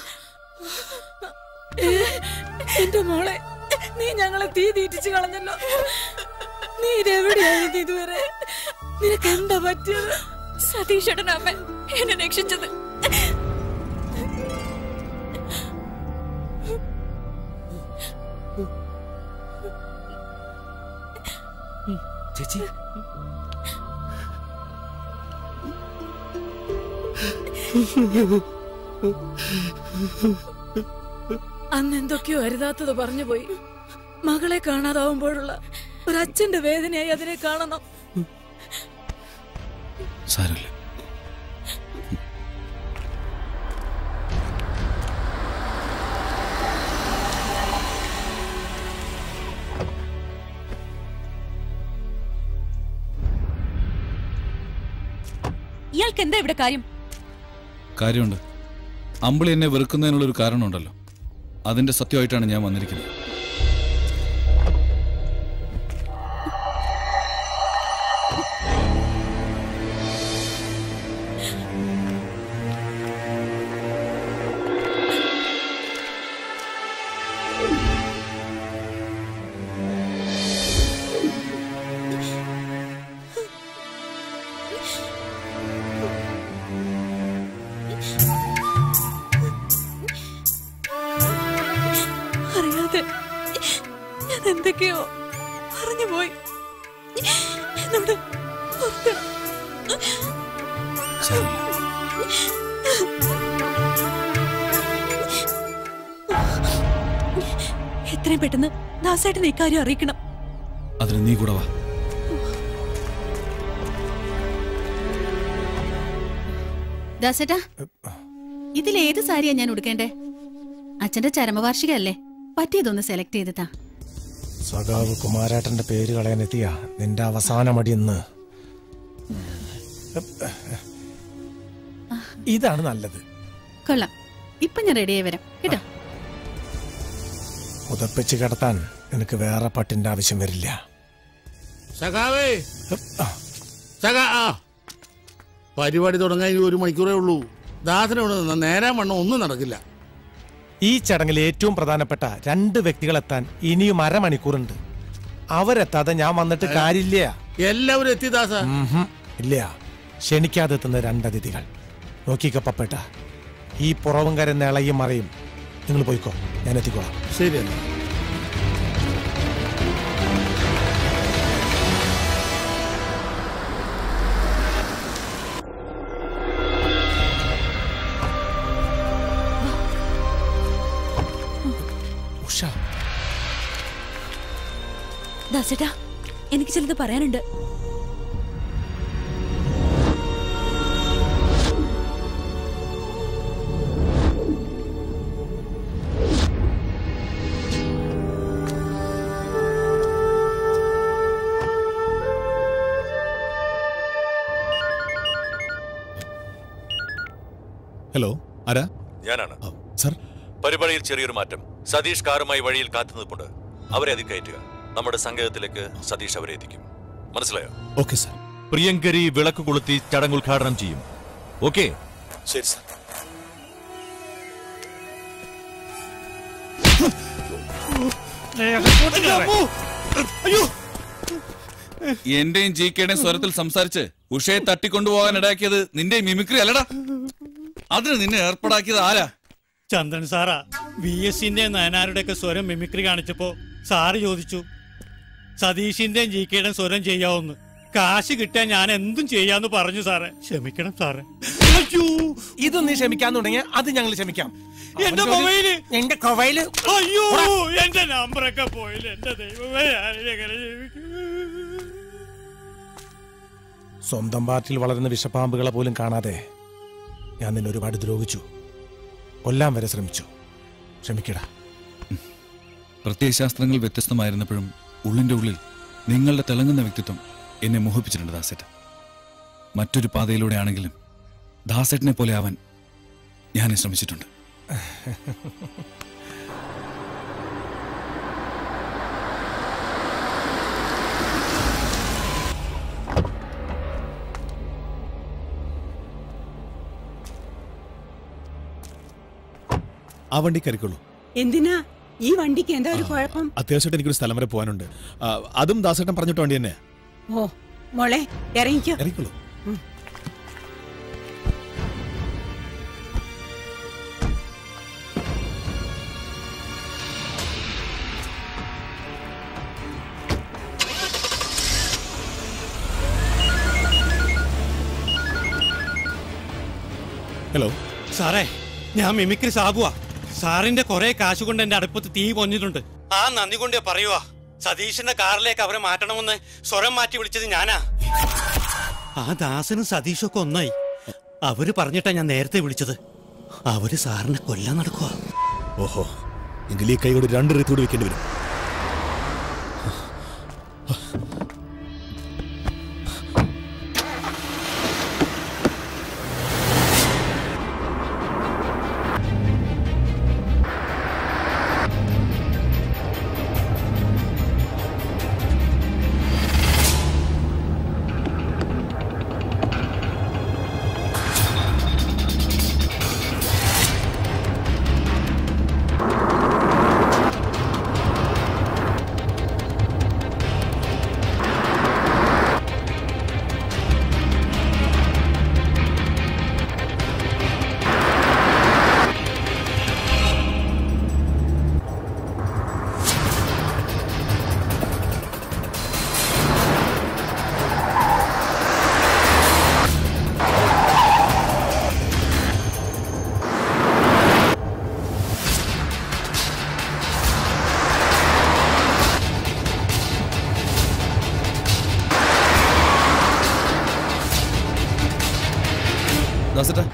ഏ, എന്റെ മോളെ നീ ഞങ്ങളെ തീ തീറ്റിച്ച് കളഞ്ഞല്ലോ നീ ഇതെവിടെയായിരുന്നു ഇതുവരെ നിനക്ക് എന്താ പറ്റിയത് സതീഷേട്ടൻ അമ്മ എന്നെ രക്ഷിച്ചത് ചേച്ചി അന്ന് എന്തൊക്കെയോ അരുതാത്തത് പറഞ്ഞു പോയി മകളെ കാണാതാവുമ്പോഴുള്ള ഒരു അച്ഛന്റെ വേദനയായി അതിനെ കാണണം സാരമില്ല ഇയാൾക്ക് എന്താ ഇവിടെ കാര്യം കാര്യമുണ്ട് അമ്പിളി എന്നെ വെറുക്കുന്നതിനുള്ള ഒരു കാരണമുണ്ടല്ലോ അതിന്റെ സത്യമായിട്ടാണ് ഞാൻ വന്നിരിക്കുന്നത് അറിയാതെ ഞാൻ എന്തൊക്കെയോ പറഞ്ഞു പോയി എന്നോട് ഓർക്കണം എത്രയും പെട്ടെന്ന് ദാസേട്ടൻ ഇക്കാര്യം അറിയിക്കണം അതിന് നീ കൂടെ വാ ദാസേട്ടാ ഇതിലേത് സാരിയാ ഞാൻ ഉടുക്കേണ്ടേ അച്ഛന്റെ ചരമവാർഷികല്ലേ പറ്റിയതൊന്ന് സെലക്ട് ചെയ്തിട്ടാ സഖാവ് കുമാരേട്ടന്റെ പേര് കളയാനെത്തിയ നിന്റെ അവസാന മടിയെന്ന് ഇതാണ് നല്ലത് കൊള്ളാം ഇപ്പൊ ഞാൻ റെഡിയായി വരാം കേട്ടോ ഉതപ്പിച്ച് കിടത്താൻ നിനക്ക് വേറെ പട്ടിന്റെ ആവശ്യം വരില്ല സഖാവേ സഖാ ആ. പരിപാടി തുടങ്ങാൻ ഇനി ഒരു മണിക്കൂറേ ഉള്ളൂ ദാസനോട് നിന്ന നേരാൻ വണ്ണം ഒന്നും നടക്കില്ല ഈ ചടങ്ങിൽ ഏറ്റവും പ്രധാനപ്പെട്ട രണ്ട് വ്യക്തികളെത്താൻ ഇനിയും അരമണിക്കൂറുണ്ട് അവരെത്താതെ ഞാൻ വന്നിട്ട് കാര്യമില്ല എല്ലാവരും എത്തി ദാസ ഉംഹും. ഇല്ല ക്ഷണിക്കാതെ എത്തുന്ന രണ്ടതിഥികൾ നോക്കിക്കോ പപ്പേട്ട ഈ പുറവും കരന്ന് ഇളയും മറയും നിങ്ങൾ പോയിക്കോ ഞാൻ എത്തിക്കോളാം ശരി എന്നാ ഉഷ ദാസേട്ടാ എനിക്ക് ചിലത് പറയാനുണ്ട് ഹലോ ആരാ ഞാനാണ് സർ പരിപാടിയിൽ ചെറിയൊരു മാറ്റം സതീഷ് കാറുമായി വഴിയിൽ കാത്തു നിൽപ്പുണ്ട് അവരെ അതിൽ കയറ്റുക നമ്മുടെ സംഗീതത്തിലേക്ക് സതീഷ് അവരെ എത്തിക്കും മനസ്സിലായോ ഓക്കെ സർ പ്രിയങ്കരി വിളക്ക് കൊളുത്തി ചടങ്ങ് ഉദ്ഘാടനം ചെയ്യും ഓക്കെ ശരി സർ അയ്യോ എന്റെയും ജി കെയുടെയും സ്വരത്തിൽ സംസാരിച്ച് ഉഷയെ തട്ടിക്കൊണ്ടുപോകാൻ ഇടയാക്കിയത് നിന്റെ മിമിക്രി അല്ലടാ അതിന് നിന്നെ ഏർപ്പാടാക്കിയത് ആരാ ചന്ദ്രൻ സാറാ വി എസിന്റെ നയനാരുടെ ഒക്കെ സ്വരം മിമിക്രി കാണിച്ചപ്പോ സാറ് ചോദിച്ചു സതീഷിന്റെയും ജി കെയുടെയും സ്വരം ചെയ്യാവുന്ന് കാശ് കിട്ടിയാൽ ഞാൻ എന്തും ചെയ്യാന്ന് പറഞ്ഞു സാറേ ക്ഷമിക്കണം സാറേ അയ്യോ ഇത് നീ ക്ഷമിക്കാന്നുണ്ടെങ്കിൽ അത് ഞങ്ങൾ ക്ഷമിക്കാം എന്റെ അവന്റെ ഒരു- മൊബൈല് എന്റെ കൊവയില് അയ്യോ എന്റെ നമ്പറൊക്കെ പോയില്ല എന്റെ ദൈവമേ ഞാനിതെങ്ങനെ ജീവിക്കും സ്വന്തം പാർട്ടിയിൽ വളരുന്ന വിഷപ്പാമ്പുകളെ പോലും കാണാതെ ഞാൻ നിന്നെ ഒരുപാട് ദ്രോഹിച്ചു കൊല്ലാൻ വരെ ശ്രമിച്ചു ക്ഷമിക്കടാ പ്രത്യയശാസ്ത്രങ്ങൾ വ്യത്യസ്തമായിരുന്നപ്പോഴും ഉള്ളിന്റെ ഉള്ളിൽ നിങ്ങളുടെ തിളങ്ങുന്ന വ്യക്തിത്വം എന്നെ മോഹിപ്പിച്ചിട്ടുണ്ട് ദാസേട്ടൻ മറ്റൊരു പാതയിലൂടെ ആണെങ്കിലും ദാസേട്ടനെ പോലെ ആവാൻ ഞാൻ ശ്രമിച്ചിട്ടുണ്ട് ആ വണ്ടി കയറിക്കോളൂ എന്തിനാ ഈ വണ്ടിക്ക് എന്താ ഒരു കുഴപ്പം അത്യാവശ്യമായിട്ട് എനിക്കൊരു സ്ഥലം വരെ പോകാനുണ്ട് ആ, അതും ദാസേട്ടൻ പറഞ്ഞിട്ട് വണ്ടി തന്നെ ഓ മോളെ ഇറങ്ങിക്കോ ഇറങ്ങിക്കോളൂ ഹലോ സാറേ ഞാൻ മിമിക്രി സാബുവാ സാറിന്റെ കുറെ കാശ് കൊണ്ട് എന്റെ അടുപ്പത്ത് തീ പൊഞ്ഞിട്ടുണ്ട് ആ നന്ദി കൊണ്ടേ പറയുവാ സതീഷിന്റെ കാറിലേക്ക് അവരെ മാറ്റണമെന്ന് സ്വരം മാറ്റി വിളിച്ചത് ഞാനാ ആ ദാസനും സതീഷും ഒക്കെ ഒന്നായി അവര് പറഞ്ഞിട്ടാ ഞാൻ നേരത്തെ വിളിച്ചത് അവര് സാറിനെ കൊല്ലാൻ നടക്കുക ഓഹോ എങ്കിൽ ഈ കൈ കൊണ്ട് രണ്ട് റീത്തോട് വെക്കേണ്ടി വരും ദാസേട്ടാ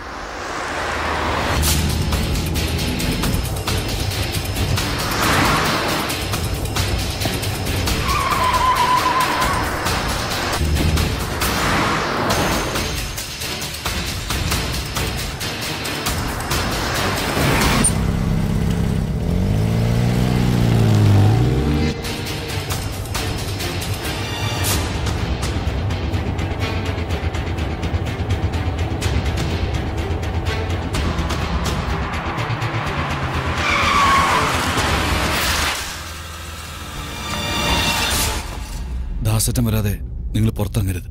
ദാസേട്ടൻ വരാതെ നിങ്ങൾ പുറത്തിറങ്ങരുത്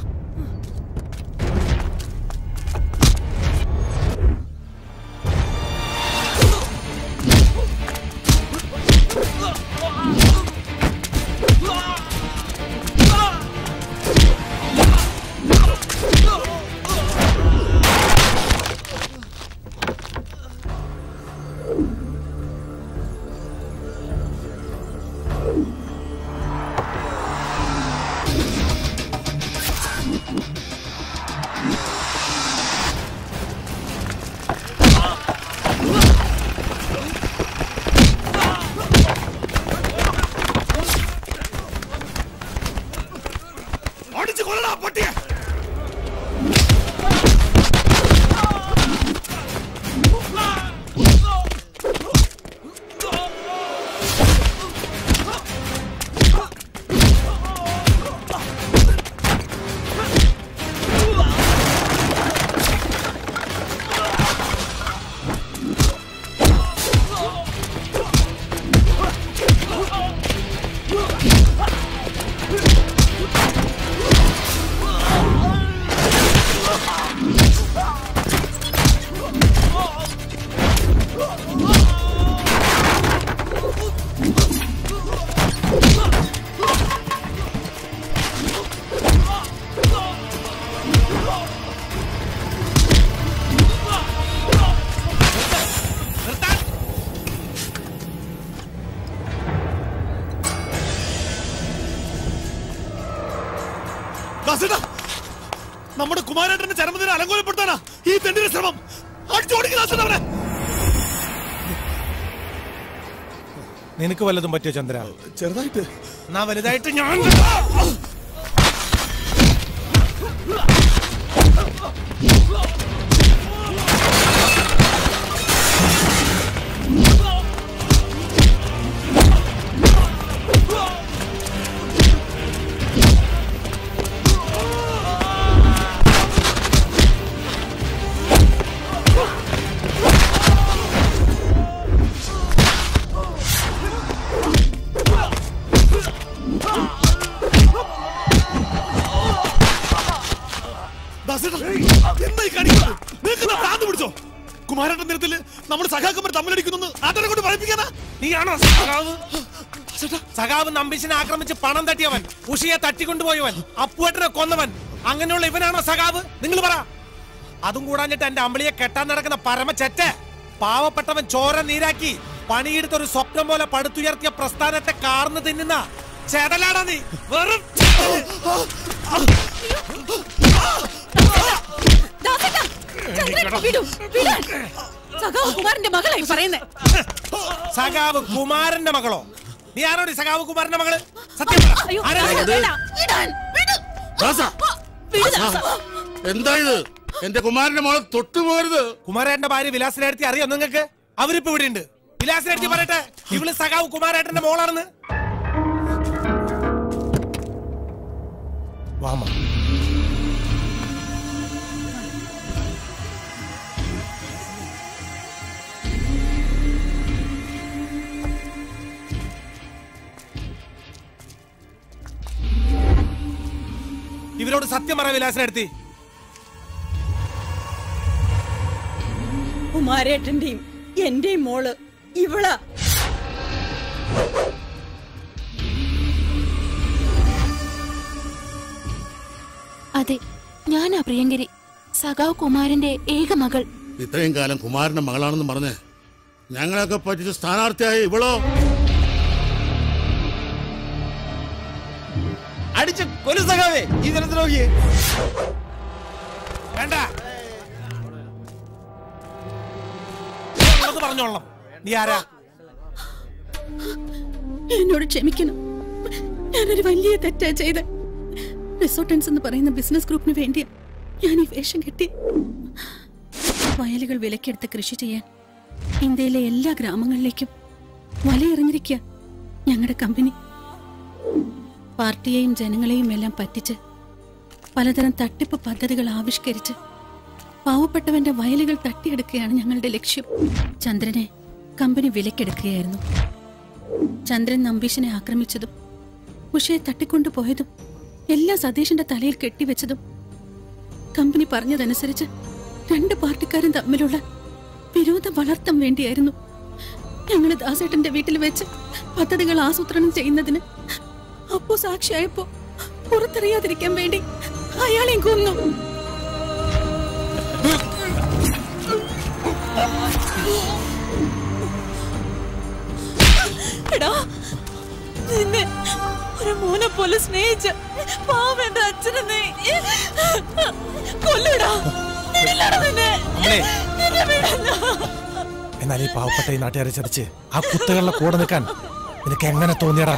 അടിച്ചു കൊല്ലടാ പട്ടിയെ ദാസേട്ടാ, നമ്മുടെ കുമാരേട്ടന്റെ ചരമദിനം അലങ്കോലപ്പെടുത്താനാ ഈ തെണ്ടിന്റെ ശ്രമം അടിച്ചോടിക്ക് ദാസേട്ടാ അവനെ നിനക്ക് വല്ലതും പറ്റിയോ ചന്ദ്ര ചെറുതായിട്ട് എന്നാ വലുതായിട്ട് ഞാൻ ദാസേട്ടാ, എന്തായി കാണിക്കുന്നത്? നിനക്കെന്താ ഭ്രാന്ത് പിടിച്ചോ കുമാരേട്ടൻ നിരത്തിൽ നമ്മുടെ സഖാക്കന്മാർ തമ്മിലടിക്കുന്നു നാട്ടിനെ കൊണ്ട് പറയിപ്പിക്കാനാ നീയാണോ സഖാവ് സഖാവ് നമ്പീശിനെ ആക്രമിച്ച് പണം തട്ടിയവൻ ഉഷിയെ തട്ടിക്കൊണ്ടുപോയവൻ അപ്പുവേട്ടനെ കൊന്നവൻ അങ്ങനെയുള്ള ഇവനാണോ സഖാവ് നിങ്ങൾ പറ അതും കൂടാഞ്ഞിട്ട് എന്റെ അമ്പിളിയെ കെട്ടാൻ നടക്കുന്ന പരമ ചെറ്റ പാവപ്പെട്ടവൻ ചോര നീരാക്കി പണിയെടുത്ത ഒരു സ്വപ്നം പോലെ പടുത്തുയർത്തിയ പ്രസ്ഥാനത്തെ കാർന്ന് തിന്നുന്ന ചെടലാടാ നീ വെറും ദാസേട്ടാ, ചന്ദ്രൻ, വിടൂ, വിടാൻ. സഖാവ് കുമാരന്റെ മകളായി പറയുന്നേ സഖാവ് കുമാരന്റെ മകളോ നീ ആരോടി സഖാവ് കുമാരന്റെ മകള് സത്യം പറ. അയ്യോ, ആരാ നീ? വേണ്ട, വിടാൻ, വിട്. ദാസ വിട് ദാസ. എന്താ ഇത് എന്റെ കുമാരന്റെ മോളെ തൊട്ടുപോകരുത് കുമാരേട്ടന്റെ ഭാര്യ വിലാസിനടുത്തി അറിയോ നിങ്ങൾക്ക് അവരിപ്പോ ഇവിടെ ഉണ്ട് വിലാസിനടുത്തി പറയട്ടെ ഇവള് സഖാവ് കുമാരേട്ടന്റെ മോളാണെന്ന് വാമ ഇവരോട് സത്യം പറ വിലാസിനടുത്തി കുമാരേട്ടന്റെയും എന്റെയും മോള് ഇവളാ അതെ ഞാനാ പ്രിയങ്കരി സഖാവ് കുമാരന്റെ ഏക മകൾ ഇത്രയും കാലം കുമാരന്റെ മകളാണെന്ന് പറഞ്ഞ് ഞങ്ങളൊക്കെ പറ്റിച്ച് സ്ഥാനാർത്ഥിയായ ഇവളോ അടിച്ച് കൊലു സഖാവേ ഈ ജനദ്രോഹിയെ വേണ്ട ഉള്ളത് പറഞ്ഞോളാം നീ ആരാ എന്നോട് ക്ഷമിക്കണം ഞാനൊരു വലിയ തെറ്റാ ചെയ്ത് റിസോർട്ടൻസ് എന്ന് പറയുന്ന ബിസിനസ് ഗ്രൂപ്പിന് വേണ്ടിയാ ഞാൻ ഈ വേഷം കെട്ടി വയലുകൾ വിലക്കെടുത്ത് കൃഷി ചെയ്യാൻ ഇന്ത്യയിലെ എല്ലാ ഗ്രാമങ്ങളിലേക്കും വലയെറിഞ്ഞിരിക്കുക ഞങ്ങളുടെ കമ്പനി പാർട്ടിയെയും ജനങ്ങളെയും എല്ലാം പറ്റിച്ച് പലതരം തട്ടിപ്പ് പദ്ധതികൾ ആവിഷ്കരിച്ച് പാവപ്പെട്ടവന്റെ വയലുകൾ തട്ടിയെടുക്കുകയാണ് ഞങ്ങളുടെ ലക്ഷ്യം ചന്ദ്രനെ കമ്പനി വിലക്കെടുക്കുകയായിരുന്നു ചന്ദ്രൻ നമ്പീശനെ ആക്രമിച്ചതും ഉഷയെ തട്ടിക്കൊണ്ടുപോയതും എല്ലാം സതീഷിന്റെ തലയിൽ കെട്ടിവെച്ചതും കമ്പനി പറഞ്ഞതനുസരിച്ച് രണ്ട് പാർട്ടിക്കാരും തമ്മിലുള്ള വിരോധം വളർത്താൻ വേണ്ടിയായിരുന്നു ഞങ്ങൾ ദാസേട്ടന്റെ വീട്ടിൽ വെച്ച് പദ്ധതികൾ ആസൂത്രണം ചെയ്യുന്നതിന് അപ്പോ സാക്ഷിയായപ്പോ പുറത്തറിയാതിരിക്കാൻ വേണ്ടി അയാളെയും കൊന്നു എടാ നിന്നെ ഒരു മോനെ പോലെ സ്നേഹിച്ച പാവം എന്റെ അച്ഛനെ നീ കൊല്ലൂടാ നിന്നില്ലാടാ നിന്നെ അമ്മേ. നിന്നെ വിടല്ല എന്നാൽ ഈ പാവപ്പെട്ട ഈ നാട്ടുകാരെ ചതിച്ച് ആ കുത്തുകളുടെ കൂടെ നിൽക്കാൻ നിനക്ക് എങ്ങനെ തോന്നിയടാ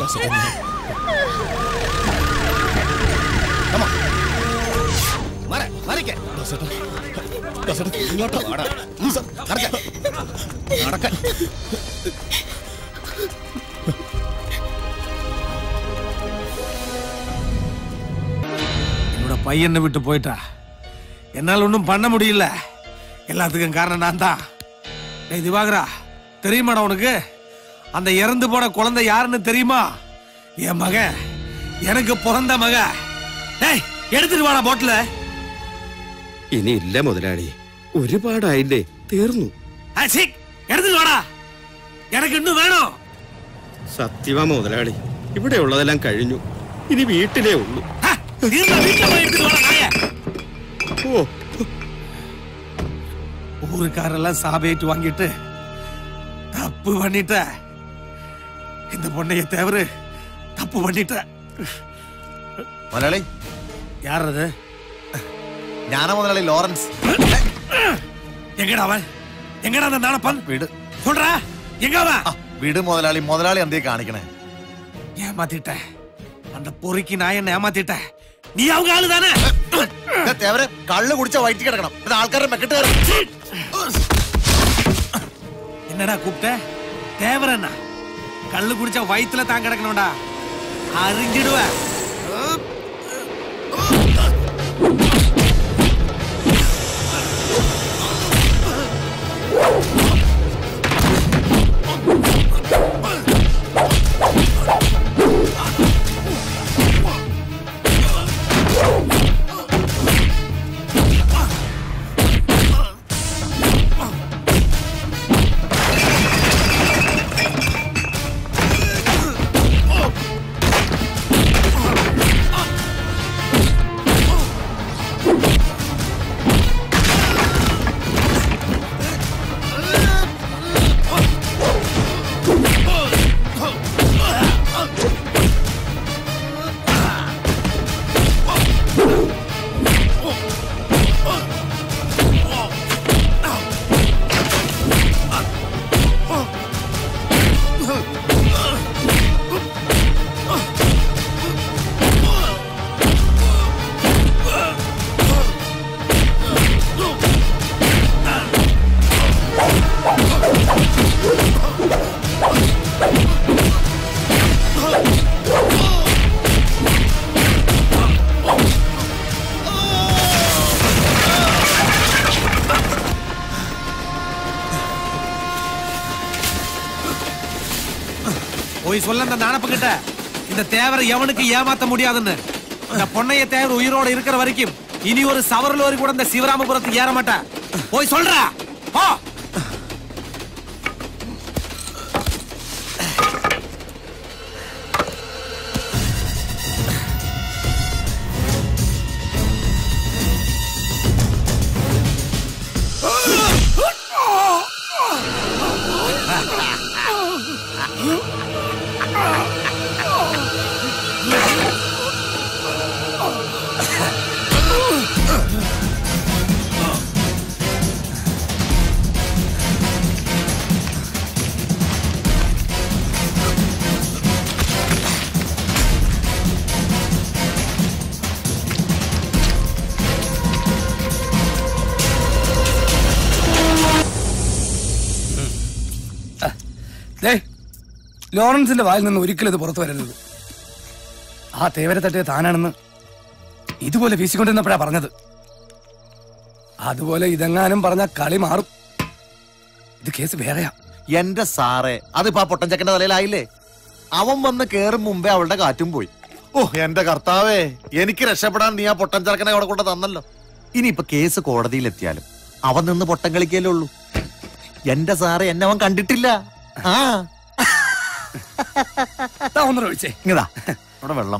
என்னோட பையனை விட்டு போயிட்டா என்னால் ஒன்றும் பண்ண முடியல எல்லாத்துக்கும் காரணம் நான் தான் டேய் திவாகரா தெரியுமாடா உனக்கு அந்த இறந்து போன குழந்தை யாருன்னு தெரியுமா என் மகன் எனக்கு பிறந்த மக டேய் எடுத்துட்டு வாடா போட்டில ഇനിയില്ല മുതലാളി ഒരുപാടായില്ലേ തീർന്നു எடுத்துட்டு வாடா எனக்கு இன்னுം வேணும் സത്യവാ മുതലാളി ഇവിടെ ഉള്ളതെല്ലാം കഴിഞ്ഞു ഇനി വീട്ടിലേ ഉള്ളൂ இருந்தா வீட்டுல போய் எடுத்துட்டு வாடா நாய ഓ ஊருக்காரெல்லாம் சாபேറ്റ് வாங்கிட்டு தப்பு பண்ணிட்ட இந்த பொண்ணைய தவிர தப்பு பண்ணிட்ட മലയാളി யாரது ഞാനാ മുതലാളി ലോറൻസ് எங்கடா அவன் எங்கடா அந்த நாணப்பன் വീട് சொல்றா எங்க அவன் വീട് മുതലാളി മുതലാളി എന്തേ കാണിക്കണേ ஏமாத்திட்ட அந்த பொறுக்கி நான் என்ன ஏமாத்திட்ட நீ அவங்க ஆளு தானே തേവരെ കള്ള് കുടിച്ച വയറ്റി കിടക്കണം ഇത് ആൾക്കാരുടെ മെക്കിട്ട് കയറും என்னடா கூப்பிட்ட தேவரண்ணா கள்ளு குடிச்சா வயித்துல தான் கிடக்கணும்டா அறிஞ்சிடுவேன் போய் சொல்ல அந்த நாணப்பு கிட்ட இந்த தேவரை எவனுக்கு ஏமாத்த முடியாதுன்னு இந்த பொன்னைய தேவர் உயிரோட இருக்கிற வரைக்கும் இனி ஒரு சவர லோரி கூட இந்த சிவராமபுரத்துக்கு ஏற மாட்டேன் போய் சொல்றா போ ദേ ലോറൻസിന്റെ വായിൽ നിന്ന് ഒരിക്കലും ഇത് പുറത്തു വരരുത് ആ തേവരെ തട്ടിയ താനാണെന്ന് ഇതുപോലെ വീശിക്കൊണ്ടിരുന്നപ്പോഴാ പറഞ്ഞത് അതുപോലെ ഇതെങ്ങാനും പറഞ്ഞ കളി മാറും ഇത് കേസ് വേറെയാ എന്റെ സാറേ അതിപ്പോ ആ പൊട്ടൻചക്കന്റെ തലയിലായില്ലേ അവൻ വന്ന് കേറും മുമ്പേ അവളുടെ കാറ്റും പോയി ഓ എന്റെ കർത്താവേ എനിക്ക് രക്ഷപ്പെടാൻ നീ ആ പൊട്ടൻചക്കനെ അവിടെ കൊണ്ട് തന്നല്ലോ ഇനിയിപ്പൊ കേസ് കോടതിയിലെത്തിയാലും അവൻ നിന്ന് പൊട്ടം കളിക്കല്ലേ ഉള്ളൂ എന്റെ സാറേ എന്നെ അവൻ കണ്ടിട്ടില്ല ആ ഒന്നും ഒഴിച്ചേ ഇങ്ങതാ അവിടെ വെള്ളം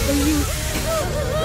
അയ്യോ